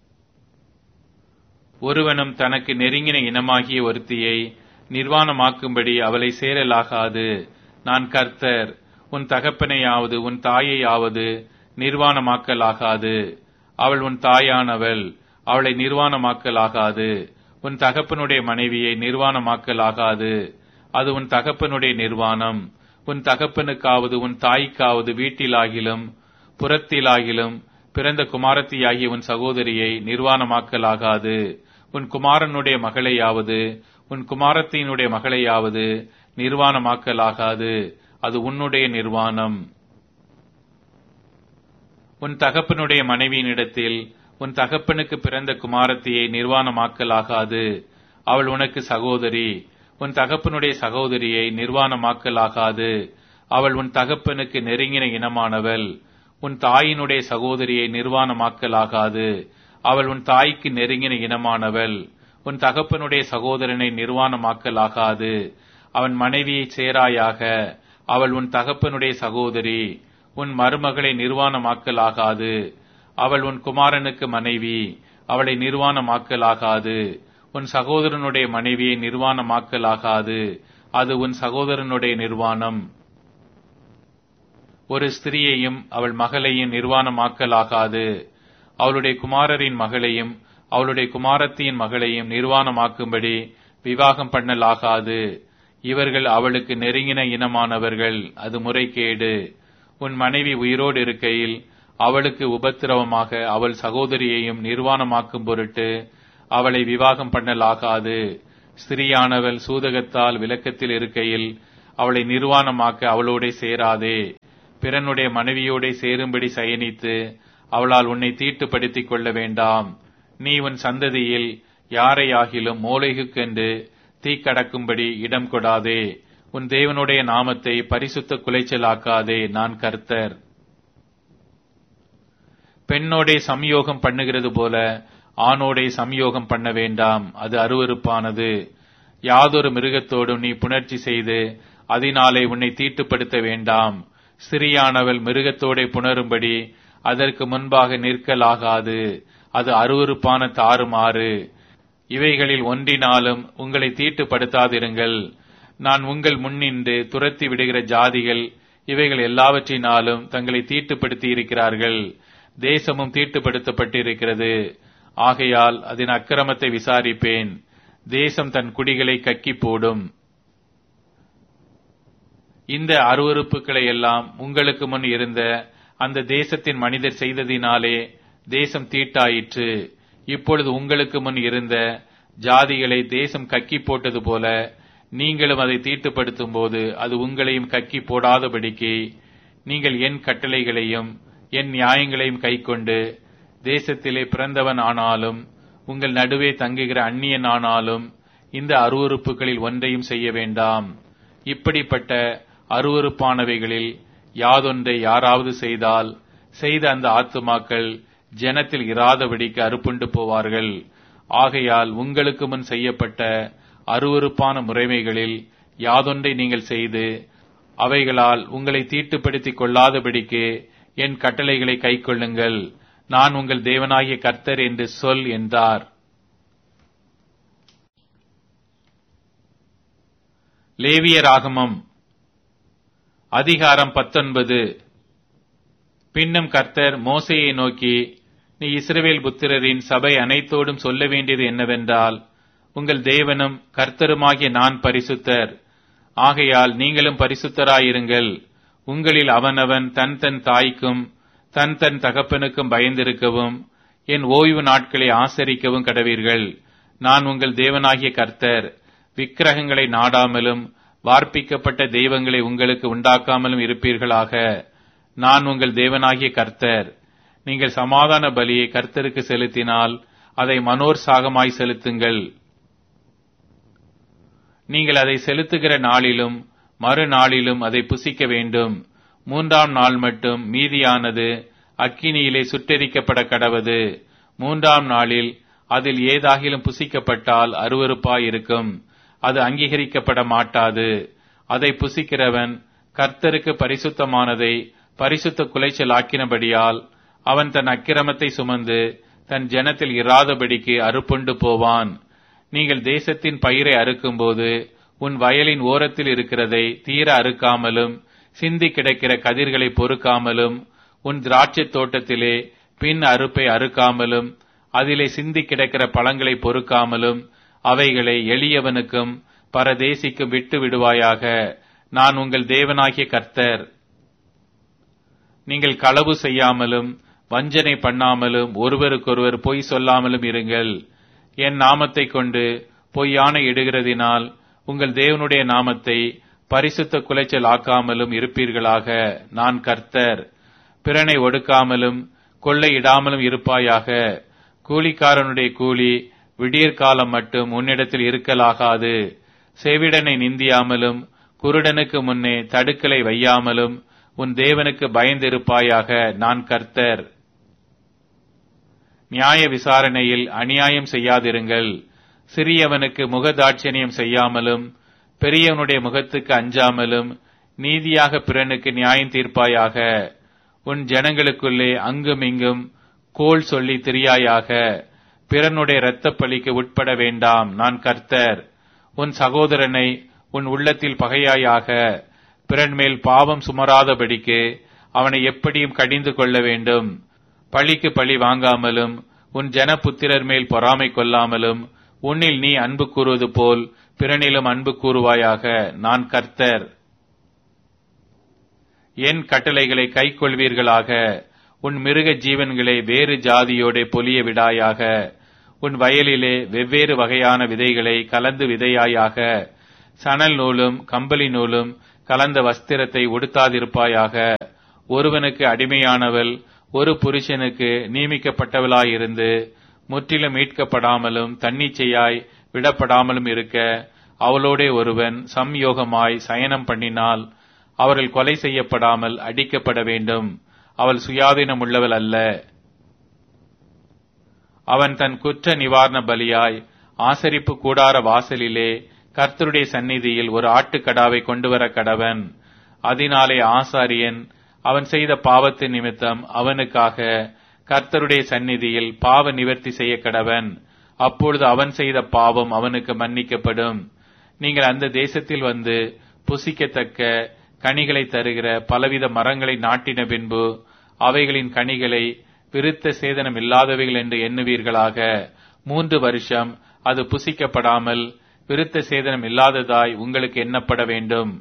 ஒருவனும் தனக்கு நெருங்கின இனமாகிய ஒருத்தியை நிர்வாணமாக்கும்படி அவளை சேரலாகாது நான் கர்த்தர் உன் தகப்பனையாவது உன் தாயையாவது நிர்வாணமாக்கலாகாது அவள் உன் தாயானவள் அவளை நிர்வாணமாக்கலாகாது உன் தகப்பனுடைய மனைவியை நிர்வாணமாக்கலாகாது அது உன் தகப்பனுடைய நிர்வாணம் உன் தகப்பனுக்காவது உன் தாய்க்காவது வீட்டிலாகிலும் புறத்திலாகிலும் பிறந்த குமாரத்தியாகிய உன் சகோதரியை நிர்வாணமாக்கலாகாது உன் குமாரனுடைய மகளையாவது உன் குமாரத்தினுடைய மகளையாவது நிர்வாணமாக்கலாகாது அது உன்னுடைய நிர்வாணம் உன் தகப்பனுடைய மனைவியினிடத்தில் உன் தகப்பனுக்கு பிறந்த குமாரத்தியை நிர்வாணமாக்கலாகாது அவள் உனக்கு சகோதரி உன் தகப்பனுடைய சகோதரியை நிர்வாணமாக்கலாகாது அவள் உன் தகப்பனுக்கு நெருங்கின இனமானவள் உன் தாயினுடைய சகோதரியை நிர்வாணமாக்கலாகாது அவள் உன் தாய்க்கு நெருங்கின இனமானவள் உன் தகப்பனுடைய சகோதரனை நிர்வாணமாக்கலாகாது அவன் மனைவியை சேராயாக அவள் உன் தகப்பனுடைய சகோதரி உன் மருமகளை நிர்வாணமாக்கலாகாது அவள் உன் குமாரனுக்கு மனைவி அவளை நிர்வாணமாக்கலாகாது உன் சகோதரனுடைய மனைவியை நிர்வாணமாக்கலாகாது அது உன் சகோதரனுடைய நிர்வாணம் ஒரு ஸ்திரியையும் அவள் மகளையும் நிர்வாணமாக்கலாகாது அவளுடைய குமாரரின் மகளையும் அவளுடைய குமாரத்தியின் மகளையும் நிர்வாணமாக்கும்படி விவாகம் பண்ணலாகாது இவர்கள் அவளுக்கு நெருங்கின இனமானவர்கள் அது முறைகேடு உன் மனைவி உயிரோடு இருக்கையில் அவளுக்கு உபத்திரவமாக அவள் சகோதரியையும் நிர்வாணமாக்கும் பொருட்டு அவளை விவாகம் பண்ணலாகாது ஸ்திரியானவள் சூதகத்தால் விலக்கத்தில் இருக்கையில் அவளை நிர்வாணமாக்க அவளோடே சேராதே பிறனுடைய மனைவியோடே சேரும்படி சயனித்து அவளால் உன்னை தீட்டுப்படுத்திக் கொள்ள வேண்டாம் நீ உன் சந்ததியில் யாரையாகிலும் மூளைகுக்கென்று தீக்கடக்கும்படி இடம் கொடாதே உன் தேவனுடைய நாமத்தை பரிசுத்த குலைச்சலாக்காதே நான் கர்த்தர் பெண்ணோடே சம்யோகம் பண்ணுகிறது போல ஆணோடே சம்யோகம் பண்ண வேண்டாம் அது அருவருப்பானது யாதொரு மிருகத்தோடும் நீ புணர்ச்சி செய்து அதனாலே உன்னை தீட்டுப்படுத்த வேண்டாம் சிறியானவள் மிருகத்தோடே புணரும்படி அதற்கு முன்பாக நிற்கலாகாது அது அருவருப்பான தாறுமாறு இவைகளில் ஒன்றினாலும் உங்களை தீட்டுப்படுத்தாதிருங்கள் நான் உங்கள் முன்னின்று துரத்தி விடுகிற ஜாதிகள் இவைகள் எல்லாவற்றினாலும் தங்களை தீட்டுப்படுத்தி இருக்கிறார்கள் தேசமும் தீட்டுப்படுத்தப்பட்டிருக்கிறது ஆகையால் அதன் அக்கிரமத்தை விசாரிப்பேன் தேசம் தன் குடிகளை கக்கி போடும் இந்த அருவறுப்புகளை எல்லாம் உங்களுக்கு முன் இருந்த அந்த தேசத்தின் மனிதர் செய்ததினாலே தேசம் தீட்டாயிற்று இப்பொழுது உங்களுக்கு முன் இருந்த ஜாதிகளை தேசம் கக்கி போட்டது போல நீங்களும் அதை தீட்டுப்படுத்தும் போது அது உங்களையும் கக்கி போடாதபடிக்கு நீங்கள் என் கட்டளைகளையும் என் நியாயங்களையும் கைக்கொண்டு தேசத்திலே பிறந்தவன் ஆனாலும் உங்கள் நடுவே தங்குகிற அந்நியன் ஆனாலும் இந்த அருவறுப்புகளில் ஒன்றையும் செய்ய வேண்டாம் இப்படிப்பட்ட அருவறுப்பானவைகளில் யாதொன்றை யாராவது செய்தால் செய்த அந்த ஆத்துமாக்கள் ஜனத்தில் இராதபடிக்கு அறுப்புண்டு போவார்கள் ஆகையால் உங்களுக்கு முன் செய்யப்பட்ட அருவறுப்பான முறைமைகளில் யாதொன்றை நீங்கள் செய்து அவைகளால் உங்களை தீட்டுப்படுத்திக் கொள்ளாதபடிக்கு என் கட்டளைகளை கைக்கொள்ளுங்கள் நான் உங்கள் தேவனாகிய கர்த்தர் என்று சொல் என்றார் லேவியராகமம் அதிகாரம் பத்தொன்பது பின்னும் கர்த்தர் மோசையை நோக்கி நீ இஸ்ரவேல் புத்திரரின் சபை அனைத்தோடும் சொல்ல வேண்டியது என்னவென்றால் உங்கள் தேவனும் கர்த்தருமாகிய நான் பரிசுத்தர் ஆகையால் நீங்களும் பரிசுத்தராயிருங்கள் உங்களில் அவனவன் தன் தன் தாய்க்கும் தன் தன் தகப்பனுக்கும் பயந்திருக்கவும் என் ஓய்வு நாட்களை ஆசரிக்கவும் கடவீர்கள் நான் உங்கள் தேவனாகிய கர்த்தர் விக்கிரகங்களை நாடாமலும் வார்ப்பிக்கப்பட்ட தெய்வங்களை உங்களுக்கு உண்டாக்காமலும் இருப்பீர்களாக நான் உங்கள் தேவனாகிய கர்த்தர் நீங்கள் சமாதான பலியை கர்த்தருக்கு செலுத்தினால் அதை மனோர் சாகமாய் செலுத்துங்கள் நீங்கள் அதை செலுத்துகிற நாளிலும் மறுநாளிலும் அதை புசிக்க வேண்டும் மூன்றாம் நாள் மட்டும் மீதியானது அக்கினியிலே சுட்டெரிக்கப்பட கடவது மூன்றாம் நாளில் அதில் ஏதாகிலும் புசிக்கப்பட்டால் அருவறுப்பாயிருக்கும் அது அங்கீகரிக்கப்பட மாட்டாது அதை புசிக்கிறவன் கர்த்தருக்கு பரிசுத்தமானதை பரிசுத்த குலைச்சல் ஆக்கினபடியால் அவன் தன் அக்கிரமத்தை சுமந்து தன் ஜனத்தில் இராதபடிக்கு அறுப்புண்டு போவான் நீங்கள் தேசத்தின் பயிரை அறுக்கும்போது உன் வயலின் ஓரத்தில் இருக்கிறதை தீர அறுக்காமலும் சிந்தி கிடக்கிற கதிர்களை பொறுக்காமலும் உன் திராட்சைத் தோட்டத்திலே பின் அறுப்பை அறுக்காமலும் அதிலே சிந்தி கிடக்கிற பழங்களை பொறுக்காமலும் அவைகளை எளியவனுக்கும் பரதேசிக்கும் விட்டு விடுவாயாக நான் உங்கள் தேவனாகிய கர்த்தர் நீங்கள் களவு செய்யாமலும் வஞ்சனை பண்ணாமலும் ஒருவருக்கொருவர் பொய் சொல்லாமலும் இருங்கள் என் நாமத்தை கொண்டு பொய்யான இடுகிறதினால் உங்கள் தேவனுடைய நாமத்தை பரிசுத்த குலைச்சல் ஆக்காமலும் இருப்பீர்களாக நான் கர்த்தர் பிறனை ஒடுக்காமலும் கொள்ளையிடாமலும் இருப்பாயாக கூலிக்காரனுடைய கூலி விடியற்காலம் மட்டும் உன்னிடத்தில் இருக்கலாகாது செவிடனை நிந்தியாமலும் குருடனுக்கு முன்னே தடுக்கலை வையாமலும் உன் தேவனுக்கு பயந்திருப்பாயாக நான் கர்த்தர் நியாய விசாரணையில் அநியாயம் செய்யாதிருங்கள் சிறியவனுக்கு முகதாட்சணியம் செய்யாமலும் பெரியவனுடைய முகத்துக்கு அஞ்சாமலும் நீதியாக பிறனுக்கு நியாயம் தீர்ப்பாயாக உன் ஜனங்களுக்குள்ளே அங்கும் இங்கும் கோல் சொல்லி திரியாயாக பிறனுடைய இரத்தப் பலிக்கு உட்பட வேண்டாம் நான் கர்த்தர் உன் சகோதரனை உன் உள்ளத்தில் பகையாயாக பிறன் மேல் பாவம் சுமராதபடிக்கு அவனை எப்படியும் கடிந்து கொள்ள வேண்டும் பழிக்கு பழி வாங்காமலும் உன் ஜனபுத்திரர் மேல் பொறாமை கொள்ளாமலும் உன்னில் நீ அன்பு கூறுவது போல் பிறனிலும் அன்பு கூறுவாயாக நான் கர்த்தர் என் கட்டளைகளை கைக்கொள்வீர்களாக உன் மிருக ஜீவன்களை வேறு ஜாதியோட பொலிய விடாயாக உன் வயலிலே வெவ்வேறு வகையான விதைகளை கலந்து விதையாயாக சணல் நூலும் கம்பளி நூலும் கலந்த வஸ்திரத்தை உடுத்தாதிருப்பாயாக ஒருவனுக்கு அடிமையானவள் ஒரு புருஷனுக்கு நியமிக்கப்பட்டவளாயிருந்து முற்றிலும் மீட்கப்படாமலும் தன்னிச்சையாய் விடப்படாமலும் இருக்க அவளோடே ஒருவன் சம்யோகமாய் சயனம் பண்ணினால் அவர்கள் கொலை செய்யப்படாமல் அடிக்கப்பட வேண்டும் அவள் சுயாதீனம் உள்ளவள் அல்ல அவன் தன் குற்ற நிவாரண பலியாய் ஆசரிப்பு கூடார வாசலிலே கர்த்தருடைய சந்நிதியில் ஒரு ஆட்டுக்கடாவை கொண்டு வர கடவன் அதனாலே ஆசாரியன் அவன் செய்த பாவத்தின் நிமித்தம் அவனுக்காக கர்த்தருடைய சந்நிதியில் பாவ நிவர்த்தி செய்ய கடவன் அப்பொழுது அவன் செய்த பாவம் அவனுக்கு மன்னிக்கப்படும் நீங்கள் அந்த தேசத்தில் வந்து புசிக்கத்தக்க கனிகளை தருகிற பலவித மரங்களை நாட்டின பின்பு அவைகளின் கனிகளை விருத்த சேதனம் இல்லாதவைகள் என்று எண்ணுவீர்களாக மூன்று வருஷம் அது புசிக்கப்படாமல் விருத்த சேதனம் இல்லாததாய் உங்களுக்கு எண்ணப்பட வேண்டும்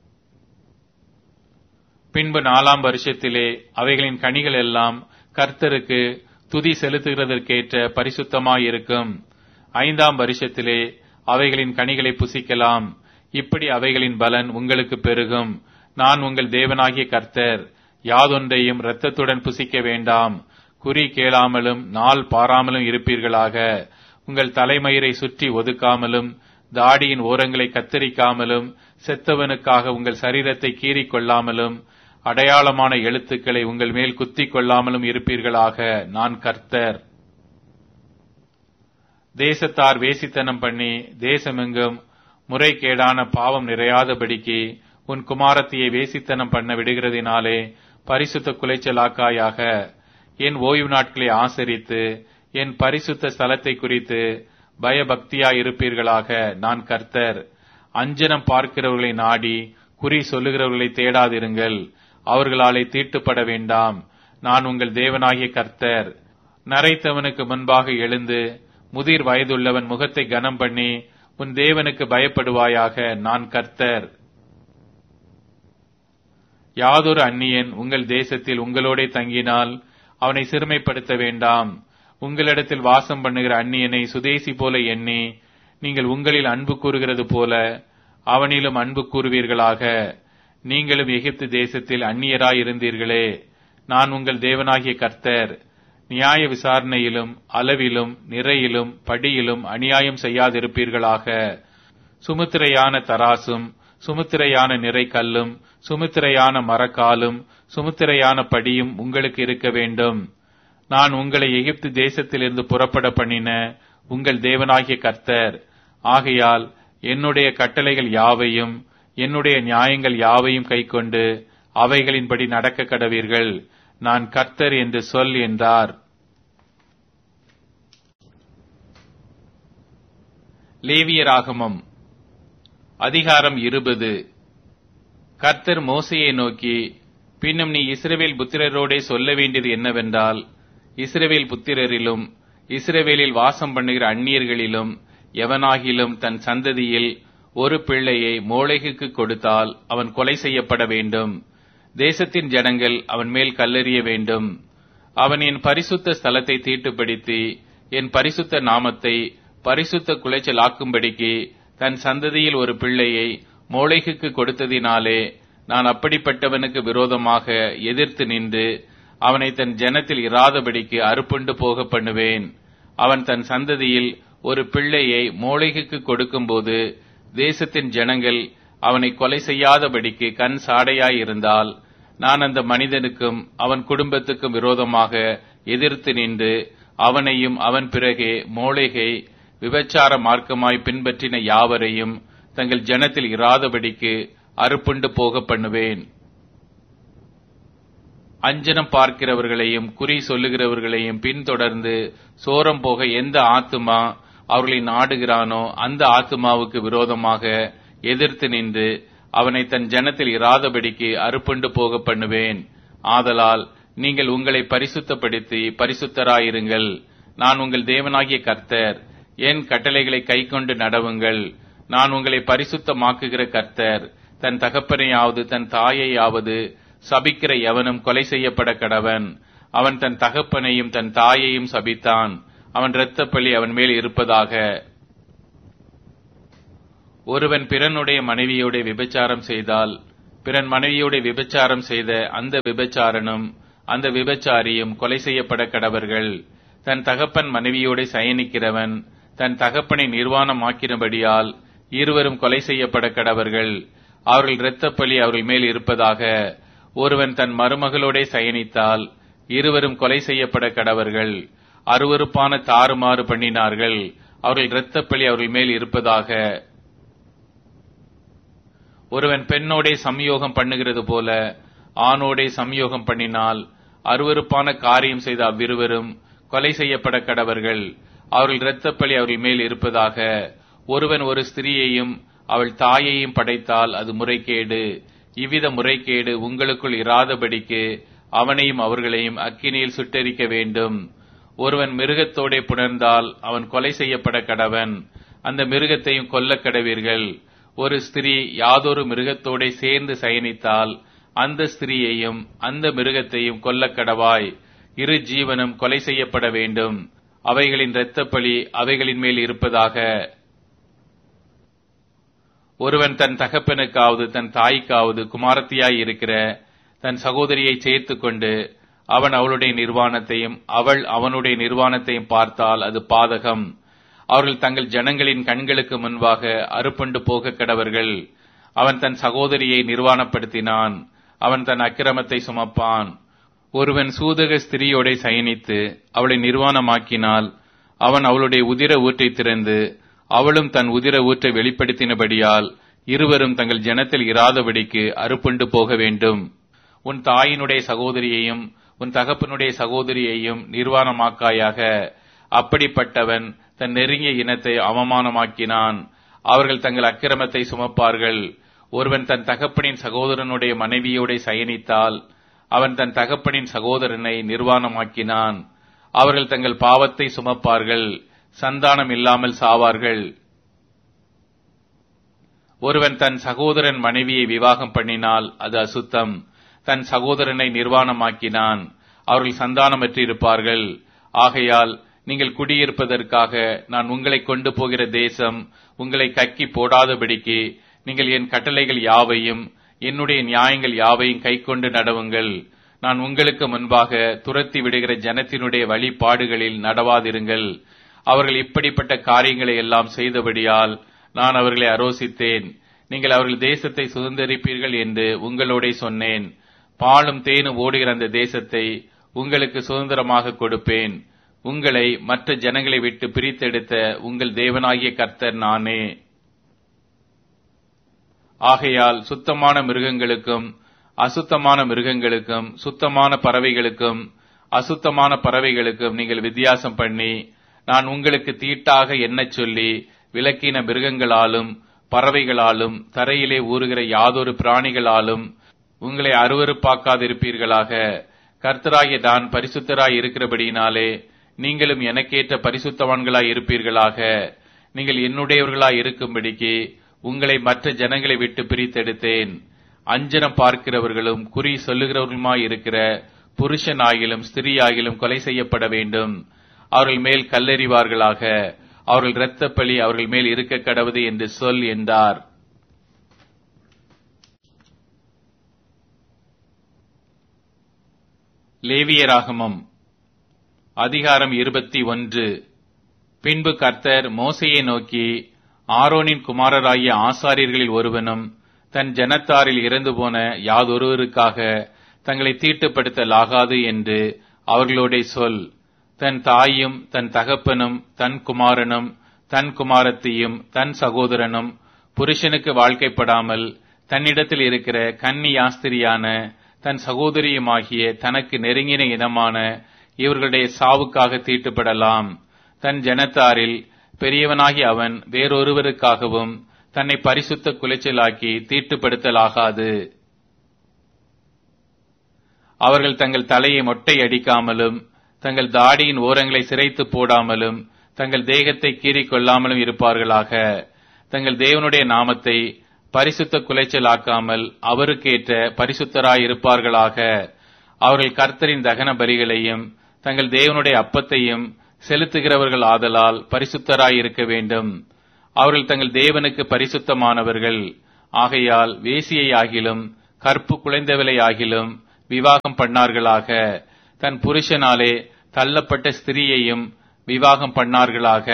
பின்பு நாலாம் வருஷத்திலே அவைகளின் கனிகள் எல்லாம் கர்த்தருக்கு துதி செலுத்துகிறதற்கேற்ற பரிசுத்தமாயிருக்கும் ஐந்தாம் வருஷத்திலே அவைகளின் கனிகளை புசிக்கலாம் இப்படி அவைகளின் பலன் உங்களுக்கு பெருகும் நான் உங்கள் தேவனாகிய கர்த்தர் யாதொன்றையும் இரத்தத்துடன் புசிக்க வேண்டாம் குறி கேளாமலும் நாள் பாராமலும் இருப்பீர்களாக உங்கள் தலைமயிரை சுற்றி ஒதுக்காமலும் தாடியின் ஓரங்களை கத்தரிக்காமலும் செத்தவனுக்காக உங்கள் சரீரத்தை கீறிக் கொள்ளாமலும் அடையாளமான எழுத்துக்களை உங்கள் மேல் குத்திக் கொள்ளாமலும் இருப்பீர்களாக நான் கர்த்தர் தேசத்தார் வேசித்தனம் பண்ணி தேசமெங்கும் முறைகேடான பாவம் நிறையாதபடிக்கு உன் குமாரத்தியை வேசித்தனம் பண்ண விடுகிறதினாலே பரிசுத்த குலைச்சலாக்காயாக என் ஓய்வு நாட்களை ஆசரித்து என் பரிசுத்த ஸ்தலத்தை குறித்து பயபக்தியாய் இருப்பீர்களாக நான் கர்த்தர் அஞ்சனம் பார்க்கிறவர்களை நாடி குறி சொல்லுகிறவர்களை தேடாதிருங்கள் அவர்களாலே தீட்டுப்பட வேண்டாம் நான் உங்கள் தேவனாகிய கர்த்தர் நரைத்தவனுக்கு முன்பாக எழுந்து முதிர் வயதுள்ளவன் முகத்தை கனம் பண்ணி உன் தேவனுக்கு பயப்படுவாயாக நான் கர்த்தர் யாதொரு அந்நியன் உங்கள் தேசத்தில் உங்களோடே தங்கினால் அவனை சிறுமைப்படுத்த வேண்டாம் உங்களிடத்தில் வாசம் பண்ணுகிற அந்நியனை சுதேசி போல எண்ணி நீங்கள் உங்களில் அன்பு கூறுகிறது போல அவனிலும் அன்பு கூறுவீர்களாக நீங்களும் எகிப்து தேசத்தில் அந்நியராய் இருந்தீர்களே நான் உங்கள் தேவனாகிய கர்த்தர் நியாய விசாரணையிலும் அளவிலும் நிறையிலும் படியிலும் அநியாயம் செய்யாதிருப்பீர்களாக சுமுத்திரையான தராசும் சுமுத்திரையான நிறை கல்லும் சுமுத்திரையான மரக்காலும் சுமுத்திரையான படியும் உங்களுக்கு இருக்க வேண்டும் நான் உங்களை எகிப்து தேசத்திலிருந்து புறப்பட பண்ணின உங்கள் தேவனாகிய கர்த்தர் ஆகையால் என்னுடைய கட்டளைகள் யாவையும் என்னுடைய நியாயங்கள் யாவையும் கைக்கொண்டு அவைகளின்படி நடக்க கடவீர்கள் நான் கர்த்தர் என்று சொல் என்றார் லேவியராகமம் அதிகாரம் இருபது கர்த்தர் மோசையை நோக்கி பின்னும் நீ இஸ்ரவேல் புத்திரரோடே சொல்ல வேண்டியது என்னவென்றால் இஸ்ரவேல் புத்திரரிலும் இஸ்ரவேலில் வாசம் பண்ணுகிற அந்நியர்களிலும் எவனாகிலும் தன் சந்ததியில் ஒரு பிள்ளையை மோளைகுக்கு கொடுத்தால் அவன் கொலை செய்யப்பட வேண்டும் தேசத்தின் ஜனங்கள் அவன் மேல் கல்லெறிய வேண்டும் அவன் என் பரிசுத்த ஸ்தலத்தை தீட்டுப்படுத்தி என் பரிசுத்த நாமத்தை பரிசுத்த குலைச்சலாக்கும்படிக்கு தன் சந்ததியில் ஒரு பிள்ளையை மோளைகுக்கு கொடுத்ததினாலே நான் அப்படிப்பட்டவனுக்கு விரோதமாக எதிர்த்து நின்று அவனை தன் ஜனத்தில் இராதபடிக்கு அறுப்புண்டு போக பண்ணுவேன் அவன் தன் சந்ததியில் ஒரு பிள்ளையை மோளைகுக்கு கொடுக்கும்போது தேசத்தின் ஜனங்கள் அவனை கொலை செய்யாதபடிக்கு கண் சாடையாயிருந்தால் நான் அந்த மனிதனுக்கும் அவன் குடும்பத்துக்கும் விரோதமாக எதிர்த்து நின்று அவனையும் அவன் பிறகே மோளைகை விபச்சார மார்க்கமாய் பின்பற்றின யாவரையும் தங்கள் ஜனத்தில் இராதபடிக்கு அறுப்புண்டு போக பண்ணுவேன் அஞ்சனம் பார்க்கிறவர்களையும் குறி சொல்லுகிறவர்களையும் பின்தொடர்ந்து சோரம் போக எந்த ஆத்துமா அவர்களை நாடுகிறானோ அந்த ஆத்துமாவுக்கு விரோதமாக எதிர்த்து நின்று அவனை தன் ஜனத்தில் இராதபடிக்கு அறுப்புண்டு போக பண்ணுவேன் ஆதலால் நீங்கள் உங்களை பரிசுத்தப்படுத்தி பரிசுத்தராயிருங்கள் நான் உங்கள் தேவனாகிய கர்த்தர் என் கட்டளைகளை கைக்கொண்டு நடவுங்கள் நான் உங்களை பரிசுத்தமாக்குகிற கர்த்தர் தன் தகப்பனையாவது தன் தாயையாவது சபிக்கிற எவனும் கொலை செய்யப்பட கடவன் அவன் தன் தகப்பனையும் தன் தாயையும் சபித்தான் அவன் இரத்தப்பழி அவன் மேல் இருப்பதாக ஒருவன் பிறனுடைய மனைவியோட விபச்சாரம் செய்தால் பிறன் மனைவியோட விபச்சாரம் செய்த அந்த விபச்சாரனும் அந்த விபச்சாரியும் கொலை செய்யப்பட கடவர்கள் தன் தகப்பன் மனைவியோட சயனிக்கிறவன் தன் தகப்பனை நிர்வாணமாக்கினபடியால் இருவரும் கொலை செய்யப்பட கடவர்கள் அவர்கள் இரத்தப்பழி அவர்கள் மேல் இருப்பதாக ஒருவன் தன் மருமகளோட சயனித்தால் இருவரும் கொலை செய்யப்பட கடவர்கள் அருவருப்பான தாறுமாறு பண்ணினார்கள் அவர்கள் இரத்தப்பழி அவர்கள் மேல் இருப்பதாக ஒருவன் பெண்ணோடே சம்யோகம் பண்ணுகிறது போல ஆணோடே சம்யோகம் பண்ணினால் அருவருப்பான காரியம் செய்த அவ்விருவரும் கொலை செய்யப்பட கடவர்கள் அவர்கள் இரத்தப்பழி அவர்கள் மேல் இருப்பதாக ஒருவன் ஒரு ஸ்திரீயையும் அவள் தாயையும் படைத்தால் அது முறைகேடு இவ்வித முறைகேடு உங்களுக்குள் இராதபடிக்கு அவனையும் அவர்களையும் அக்கினியில் சுட்டெரிக்க வேண்டும் ஒருவன் மிருகத்தோடே புணர்ந்தால் அவன் கொலை செய்யப்பட கடவன் அந்த மிருகத்தையும் கொல்ல கடவீர்கள் ஒரு ஸ்திரீ யாதொரு மிருகத்தோடே சேர்ந்து சயனித்தால் அந்த ஸ்திரீயையும் அந்த மிருகத்தையும் கொல்ல கடவாய் இரு ஜீவனும் கொலை செய்யப்பட வேண்டும் அவைகளின் இரத்தப்பழி அவைகளின் மேல் இருப்பதாக ஒருவன் தன் தகப்பனுக்காவது தன் தாய்க்காவது குமாரத்தியாய் இருக்கிற தன் சகோதரியை சேர்த்து கொண்டு அவன் அவளுடைய நிர்வாணத்தையும் அவள் அவனுடைய நிர்வாணத்தையும் பார்த்தால் அது பாதகம் அவர்கள் தங்கள் ஜனங்களின் கண்களுக்கு முன்பாக அறுப்புண்டு போக கடவர்கள் அவன் தன் சகோதரியை நிர்வாணப்படுத்தினான் அவன் தன் அக்கிரமத்தை சுமப்பான் ஒருவன் சூதக ஸ்திரியோட சயனித்து அவளை நிர்வாணமாக்கினால் அவன் அவளுடைய உதிர ஊற்றை திறந்து அவளும் தன் உதிர ஊற்றை வெளிப்படுத்தினபடியால் இருவரும் தங்கள் ஜனத்தில் இராதபடிக்கு அறுப்புண்டு போக வேண்டும் உன் தாயினுடைய சகோதரியையும் உன் தகப்பனுடைய சகோதரியையும் நிர்வாணமாக்காயாக அப்படிப்பட்டவன் தன் நெருங்கிய இனத்தை அவமானமாக்கினான் அவர்கள் தங்கள் அக்கிரமத்தை சுமப்பார்கள் ஒருவன் தன் தகப்பனின் சகோதரனுடைய மனைவியோட சயனித்தால் அவன் தன் தகப்பனின் சகோதரனை நிர்வாணமாக்கினான் அவர்கள் தங்கள் பாவத்தை சுமப்பார்கள் சந்தானம் இல்லாமல் சாவார்கள் ஒருவன் தன் சகோதரன் மனைவியை விவாகம் பண்ணினால் அது அசுத்தம் தன் சகோதரனை நிர்வாணமாக்கினான் அவர்கள் சந்தானமற்றிருப்பார்கள் ஆகையால் நீங்கள் குடியிருப்பதற்காக நான் உங்களை கொண்டு போகிற தேசம் உங்களை கக்கி போடாதபடிக்கு நீங்கள் என் கட்டளைகள் யாவையும் என்னுடைய நியாயங்கள் யாவையும் கைக்கொண்டு நடவுங்கள் நான் உங்களுக்கு முன்பாக துரத்தி விடுகிற ஜனத்தினுடைய வழிபாடுகளில் நடவாதிருங்கள் அவர்கள் இப்படிப்பட்ட காரியங்களை எல்லாம் செய்தபடியால் நான் அவர்களை அரோசித்தேன் நீங்கள் அவர்கள் தேசத்தை சுதந்திரிப்பீர்கள் என்று உங்களோட சொன்னேன் பாலும் தேனும் ஓடுகிற அந்த தேசத்தை உங்களுக்கு சுதந்திரமாக கொடுப்பேன் உங்களை மற்ற ஜனங்களை விட்டு பிரித்தெடுத்த உங்கள் தேவனாகிய கர்த்தர் நானே ஆகையால் சுத்தமான மிருகங்களுக்கும் அசுத்தமான மிருகங்களுக்கும் சுத்தமான பறவைகளுக்கும் அசுத்தமான பறவைகளுக்கும் நீங்கள் வித்தியாசம் பண்ணி நான் உங்களுக்கு தீட்டாக எண்ணச் சொல்லி விலக்கின மிருகங்களாலும் பறவைகளாலும் தரையிலே ஊறுகிற யாதொரு பிராணிகளாலும் உங்களை அருவறுப்பாக்காதிருப்பீர்களாக கர்த்தராகிய நான் பரிசுத்தராய் இருக்கிறபடியினாலே நீங்களும் எனக்கேற்ற பரிசுத்தவான்களாய் இருப்பீர்களாக நீங்கள் என்னுடையவர்களாய் இருக்கும்படிக்கு உங்களை மற்ற ஜனங்களை விட்டு பிரித்தெடுத்தேன் அஞ்சனம் பார்க்கிறவர்களும் குறி சொல்லுகிறவர்களுமாய் இருக்கிற புருஷனாகிலும் ஸ்திரீயாகிலும் கொலை செய்யப்பட வேண்டும் அவர்கள் மேல் கல்லெறிவார்களாக அவர்கள் இரத்தப்பழி அவர்கள் மேல் இருக்க கடவுது என்று சொல் என்றார் லேவியராகமம் அதிகாரம் இருபத்தி ஒன்று பின்பு கர்த்தர் மோசையை நோக்கி ஆரோனின் குமாரராகிய ஆசாரியர்களில் ஒருவனும் தன் ஜனத்தாரில் இறந்து போன யாதொருவருக்காக தங்களை தீட்டுப்படுத்தலாகாது என்று அவர்களோட சொல் தன் தாயும் தன் தகப்பனும் தன் குமாரனும் தன் குமாரத்தியும் தன் சகோதரனும் புருஷனுக்கு வாழ்க்கைப்படாமல் தன்னிடத்தில் இருக்கிற கன்னி யாஸ்திரியான தன் சகோதரியுமாகிய தனக்கு நெருங்கின இனமான இவர்களுடைய சாவுக்காக தீட்டுப்படலாம் தன் ஜனத்தாரில் பெரியவனாகி அவன் வேறொருவருக்காகவும் தன்னை பரிசுத்த குலைச்சலாக்கி தீட்டுப்படுத்தலாகாது அவர்கள் தங்கள் தலையை மொட்டை அடிக்காமலும் தங்கள் தாடியின் ஓரங்களை சிரைத்து போடாமலும் தங்கள் தேகத்தை கீறிக் கொள்ளாமலும் இருப்பார்களாக தங்கள் தேவனுடைய நாமத்தை பரிசுத்த குலைச்சலாக்காமல் அவருக்கேற்ற பரிசுத்தராயிருப்பார்களாக அவர்கள் கர்த்தரின் தகன பலிகளையும் தங்கள் தேவனுடைய அப்பத்தையும் செலுத்துகிறவர்கள் ஆதலால் பரிசுத்தராய் இருக்க வேண்டும் அவர்கள் தங்கள் தேவனுக்கு பரிசுத்தமானவர்கள் ஆகையால் வேசியை ஆகிலும் கற்பு குலைந்தவளை ஆகிலும் விவாகம் பண்ணார்களாக தன் புருஷனாலே தள்ளப்பட்ட ஸ்திரியையும் விவாகம் பண்ணார்களாக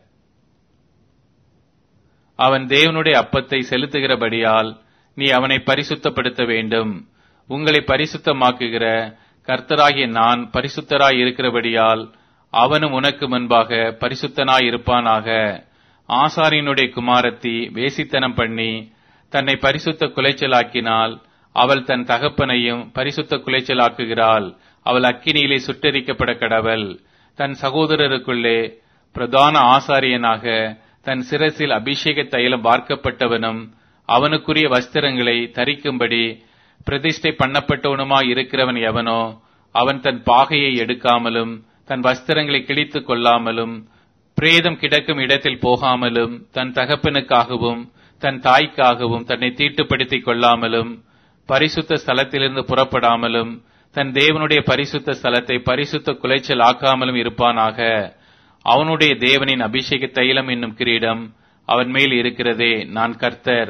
அவன் தேவனுடைய அப்பத்தை செலுத்துகிறபடியால் நீ அவனை பரிசுத்தப்படுத்த வேண்டும் உங்களை பரிசுத்தமாக்குகிற கர்த்தராகிய நான் பரிசுத்தராய் இருக்கிறபடியால் அவனும் உனக்கு முன்பாக பரிசுத்தனாய் இருப்பானாக ஆசாரியனுடைய குமாரத்தி வேசித்தனம் பண்ணி தன்னை பரிசுத்த குலைச்சலாக்கினால் அவள் தன் தகப்பனையும் பரிசுத்த குலைச்சலாக்குகிறாள் அவள் அக்கினியிலே சுட்டரிக்கப்பட கடவள் தன் சகோதரருக்குள்ளே பிரதான ஆசாரியனாக தன் சிரசில் அபிஷேக தைலம் பார்க்கப்பட்டவனும் அவனுக்குரிய வஸ்திரங்களை தரிக்கும்படி பிரதிஷ்டை பண்ணப்பட்டவனுமாய் இருக்கிறவன் எவனோ அவன் தன் பாகையை எடுக்காமலும் தன் வஸ்திரங்களை கிழித்துக் கொள்ளாமலும் பிரேதம் கிடக்கும் இடத்தில் போகாமலும் தன் தகப்பனுக்காகவும் தன் தாய்க்காகவும் தன்னை தீட்டுப்படுத்திக் கொள்ளாமலும் பரிசுத்த ஸ்தலத்திலிருந்து புறப்படாமலும் தன் தேவனுடைய பரிசுத்த ஸ்தலத்தை பரிசுத்த குலைச்சல் ஆக்காமலும் இருப்பானாக அவனுடைய தேவனின் அபிஷேக தைலம் என்னும் கிரீடம் அவன் மேல் இருக்கிறதே நான் கர்த்தர்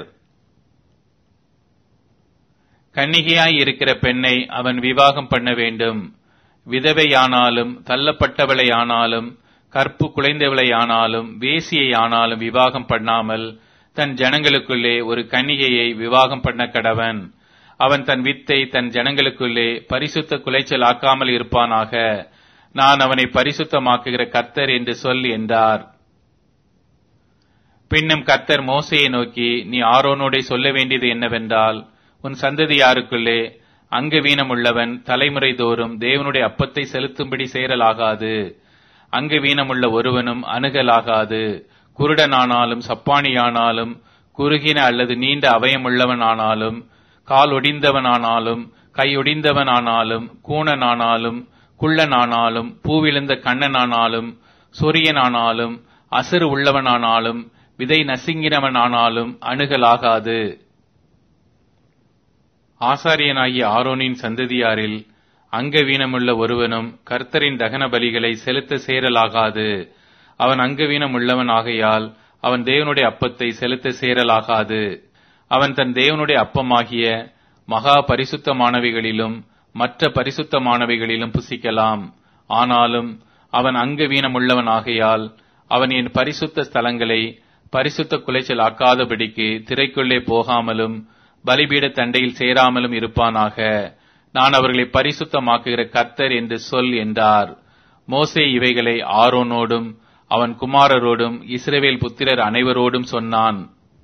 கன்னிகையாய் இருக்கிற பெண்ணை அவன் விவாகம் பண்ண வேண்டும் விதவையானாலும் தள்ளப்பட்டவளை ஆனாலும் கற்பு குலைந்தவளை ஆனாலும் வேசியை ஆனாலும் விவாகம் பண்ணாமல் தன் ஜனங்களுக்குள்ளே ஒரு கன்னிகையை விவாகம் பண்ண கடவன் அவன் தன் வித்தை தன் ஜனங்களுக்குள்ளே பரிசுத்த குலைச்சல் ஆக்காமல் இருப்பானாக நான் அவனை பரிசுத்தமாக்குகிற கர்த்தர் என்று சொல் என்றார் பின்னும் கர்த்தர் மோசையை நோக்கி நீ ஆரோனோடே சொல்ல வேண்டியது என்னவென்றால் உன் சந்ததியாருக்குள்ளே அங்கவீனம் உள்ளவன் தலைமுறை தோறும் தேவனுடைய அப்பத்தை செலுத்தும்படி சேரலாகாது அங்கவீனமுள்ள ஒருவனும் அணுகலாகாது குருடனானாலும் சப்பானியானாலும் குறுகின அல்லது நீண்ட அவயமுள்ளவன் ஆனாலும் கால் ஒடிந்தவனானாலும் கை ஒடிந்தவனானாலும் கூணனானாலும் குள்ளனானாலும் பூவிழுந்த கண்ணனானாலும் சொரியனானாலும் அசுறு உள்ளவனானாலும் விதை நசுங்கினவனானாலும் அணுகலாகாது ஆசாரியனாகிய ஆரோனின் சந்ததியாரில் அங்கவீனமுள்ள ஒருவனும் கர்த்தரின் தகன பலிகளை செலுத்த சேரலாகாது அவன் அங்கவீனம் உள்ளவன் ஆகையால் அவன் தேவனுடைய அப்பத்தை செலுத்த சேரலாகாது அவன் தன் தேவனுடைய அப்பமாகிய மகா பரிசுத்தமானவைகளிலும் மற்ற பரிசுத்தமானவைகளிலும் புசிக்கலாம் ஆனாலும் அவன் அங்கவீனம் உள்ளவன் ஆகையால் அவன் என் பரிசுத்த ஸ்தலங்களை பரிசுத்த குலைச்சல் ஆக்காதபடிக்கு திரைக்குள்ளே போகாமலும் பலிபீட தண்டையில் சேராமலும் இருப்பானாக நான் அவர்களை பரிசுத்தமாக்குகிற கர்த்தர் என்று சொல் என்றார் மோசே இவைகளை ஆரோனோடும் அவன் குமாரரோடும் இஸ்ரவேல் புத்திரர் அனைவரோடும் சொன்னான்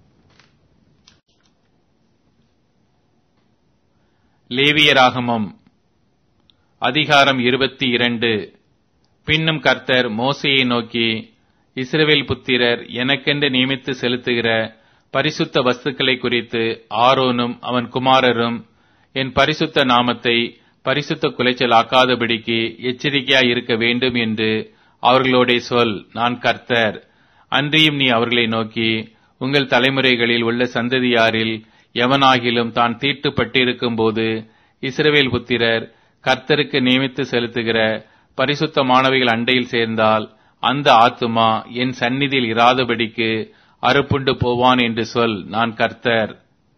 லேவியராகமம் அதிகாரம் இருபத்தி இரண்டு பின்னும் கர்த்தர் மோசையை நோக்கி இஸ்ரவேல் புத்திரர் எனக்கென்று நியமித்து செலுத்துகிற பரிசுத்த வஸ்துக்களை குறித்து ஆரோனும் அவன் குமாரரும் என் பரிசுத்த நாமத்தை பரிசுத்த குலைச்சல் ஆக்காதபடிக்கு எச்சரிக்கையாய் இருக்க வேண்டும் என்று அவர்களோடே சொல் நான் கர்த்தர் அன்றியும் நீ அவர்களை நோக்கி உங்கள் தலைமுறைகளில் உள்ள சந்ததியாரில் எவனாகிலும் தான் தீட்டுப்பட்டிருக்கும் போது இஸ்ரவேல் புத்திரர் கர்த்தருக்கு நியமித்து செலுத்துகிற பரிசுத்தமானவைகள் அண்டையில் சேர்ந்தால் அந்த ஆத்துமா என் சந்நிதியில் இராதபடிக்கு அறுப்புண்டு போவான் என்று சொல் நான் கர்த்தர்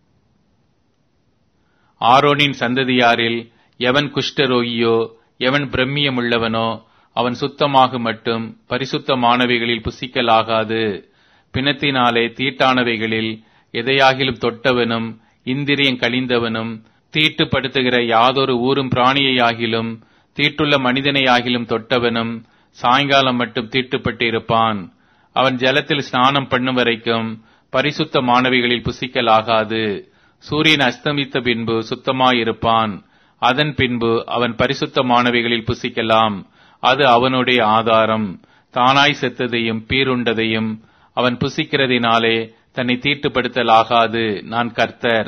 ஆரோனின் சந்ததியாரில் எவன் குஷ்டரோகியோ எவன் பிரம்மியம் உள்ளவனோ அவன் சுத்தமாக மட்டும் பரிசுத்தமானவைகளில் புசிக்கலாகாது பிணத்தினாலே தீட்டானவைகளில் எதையாகிலும் தொட்டவனும் இந்திரியம் கழிந்தவனும் தீட்டுப்படுத்துகிற யாதொரு ஊரும் பிராணியையாகிலும் தீட்டுள்ள மனிதனையாகிலும் தொட்டவனும் சாயங்காலம் மட்டும் தீட்டுப்பட்டு இருப்பான் அவன் ஜலத்தில் ஸ்நானம் பண்ணும் வரைக்கும் பரிசுத்த மாணவிகளில் புசிக்கலாகாது சூரியன் அஸ்தமித்த பின்பு சுத்தமாயிருப்பான் அதன் பின்பு அவன் பரிசுத்த மாணவிகளில் புசிக்கலாம் அது அவனுடைய ஆதாரம் தானாய் செத்ததையும் பீருண்டதையும் அவன் புசிக்கிறதினாலே தன்னை தீட்டுப்படுத்தலாகாது நான் கர்த்தர்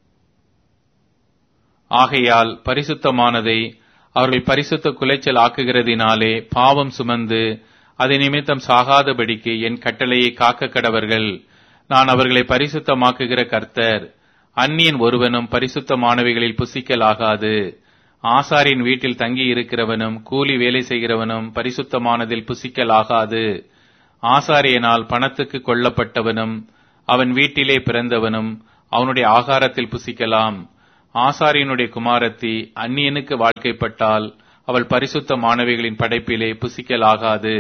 ஆகையால் பரிசுத்தமானதை அவர்கள் பரிசுத்த குலைச்சல் ஆக்குகிறதினாலே பாவம் சுமந்து அதை நிமித்தம் சாகாதபடிக்கு என் கட்டளையை காக்க கடவர்கள் நான் அவர்களை பரிசுத்தமாக்குகிற கர்த்தர் அந்நியன் ஒருவனும் பரிசுத்தமானவைகளில் புசிக்கலாகாது ஆசாரின் வீட்டில் தங்கி இருக்கிறவனும் கூலி வேலை செய்கிறவனும் பரிசுத்தமானதில் புசிக்கலாகாது ஆசாரியனால் பணத்துக்கு கொல்லப்பட்டவனும் அவன் வீட்டிலே பிறந்தவனும் அவனுடைய ஆகாரத்தில் புசிக்கலாம் ஆசாரியனுடைய குமாரத்தி அந்நியனுக்கு வாழ்க்கைப்பட்டால் அவள் பரிசுத்த மாணவிகளின் படைப்பிலே புசிக்கலாகாது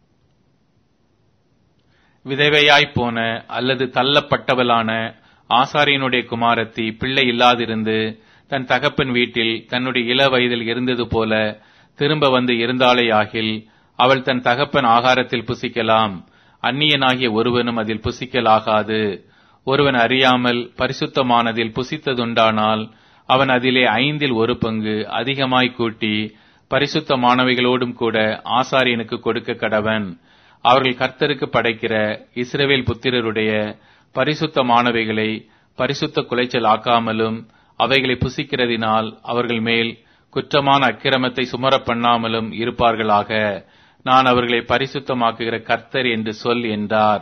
விதவையாய்ப் போன அல்லது தள்ளப்பட்டவளான ஆசாரியனுடைய குமாரத்தி பிள்ளை இல்லாதிருந்து தன் தகப்பன் வீட்டில் தன்னுடைய இள வயதில் இருந்தது போல திரும்ப வந்து இருந்தாளே ஆகில் அவள் தன் தகப்பன் ஆகாரத்தில் புசிக்கலாம் அந்நியனாகிய ஒருவனும் அதில் புசிக்கலாகாது ஒருவன் அறியாமல் பரிசுத்தமானதில் புசித்ததுண்டானால் அவன் அதிலே ஐந்தில் ஒரு பங்கு அதிகமாய் கூட்டி பரிசுத்தமானவைகளோடும் கூட ஆசாரியனுக்கு கொடுக்க கடவன் அவர்கள் கர்த்தருக்கு படைக்கிற இஸ்ரவேல் புத்திரருடைய பரிசுத்தமானவைகளை பரிசுத்த குலைச்சல் ஆக்காமலும் அவைகளை புசிக்கிறதினால் அவர்கள் மேல் குற்றமான அக்கிரமத்தை சுமர பண்ணாமலும் இருப்பார்களாக நான் அவர்களை பரிசுத்தமாக்குகிற கர்த்தர் என்று சொல் என்றார்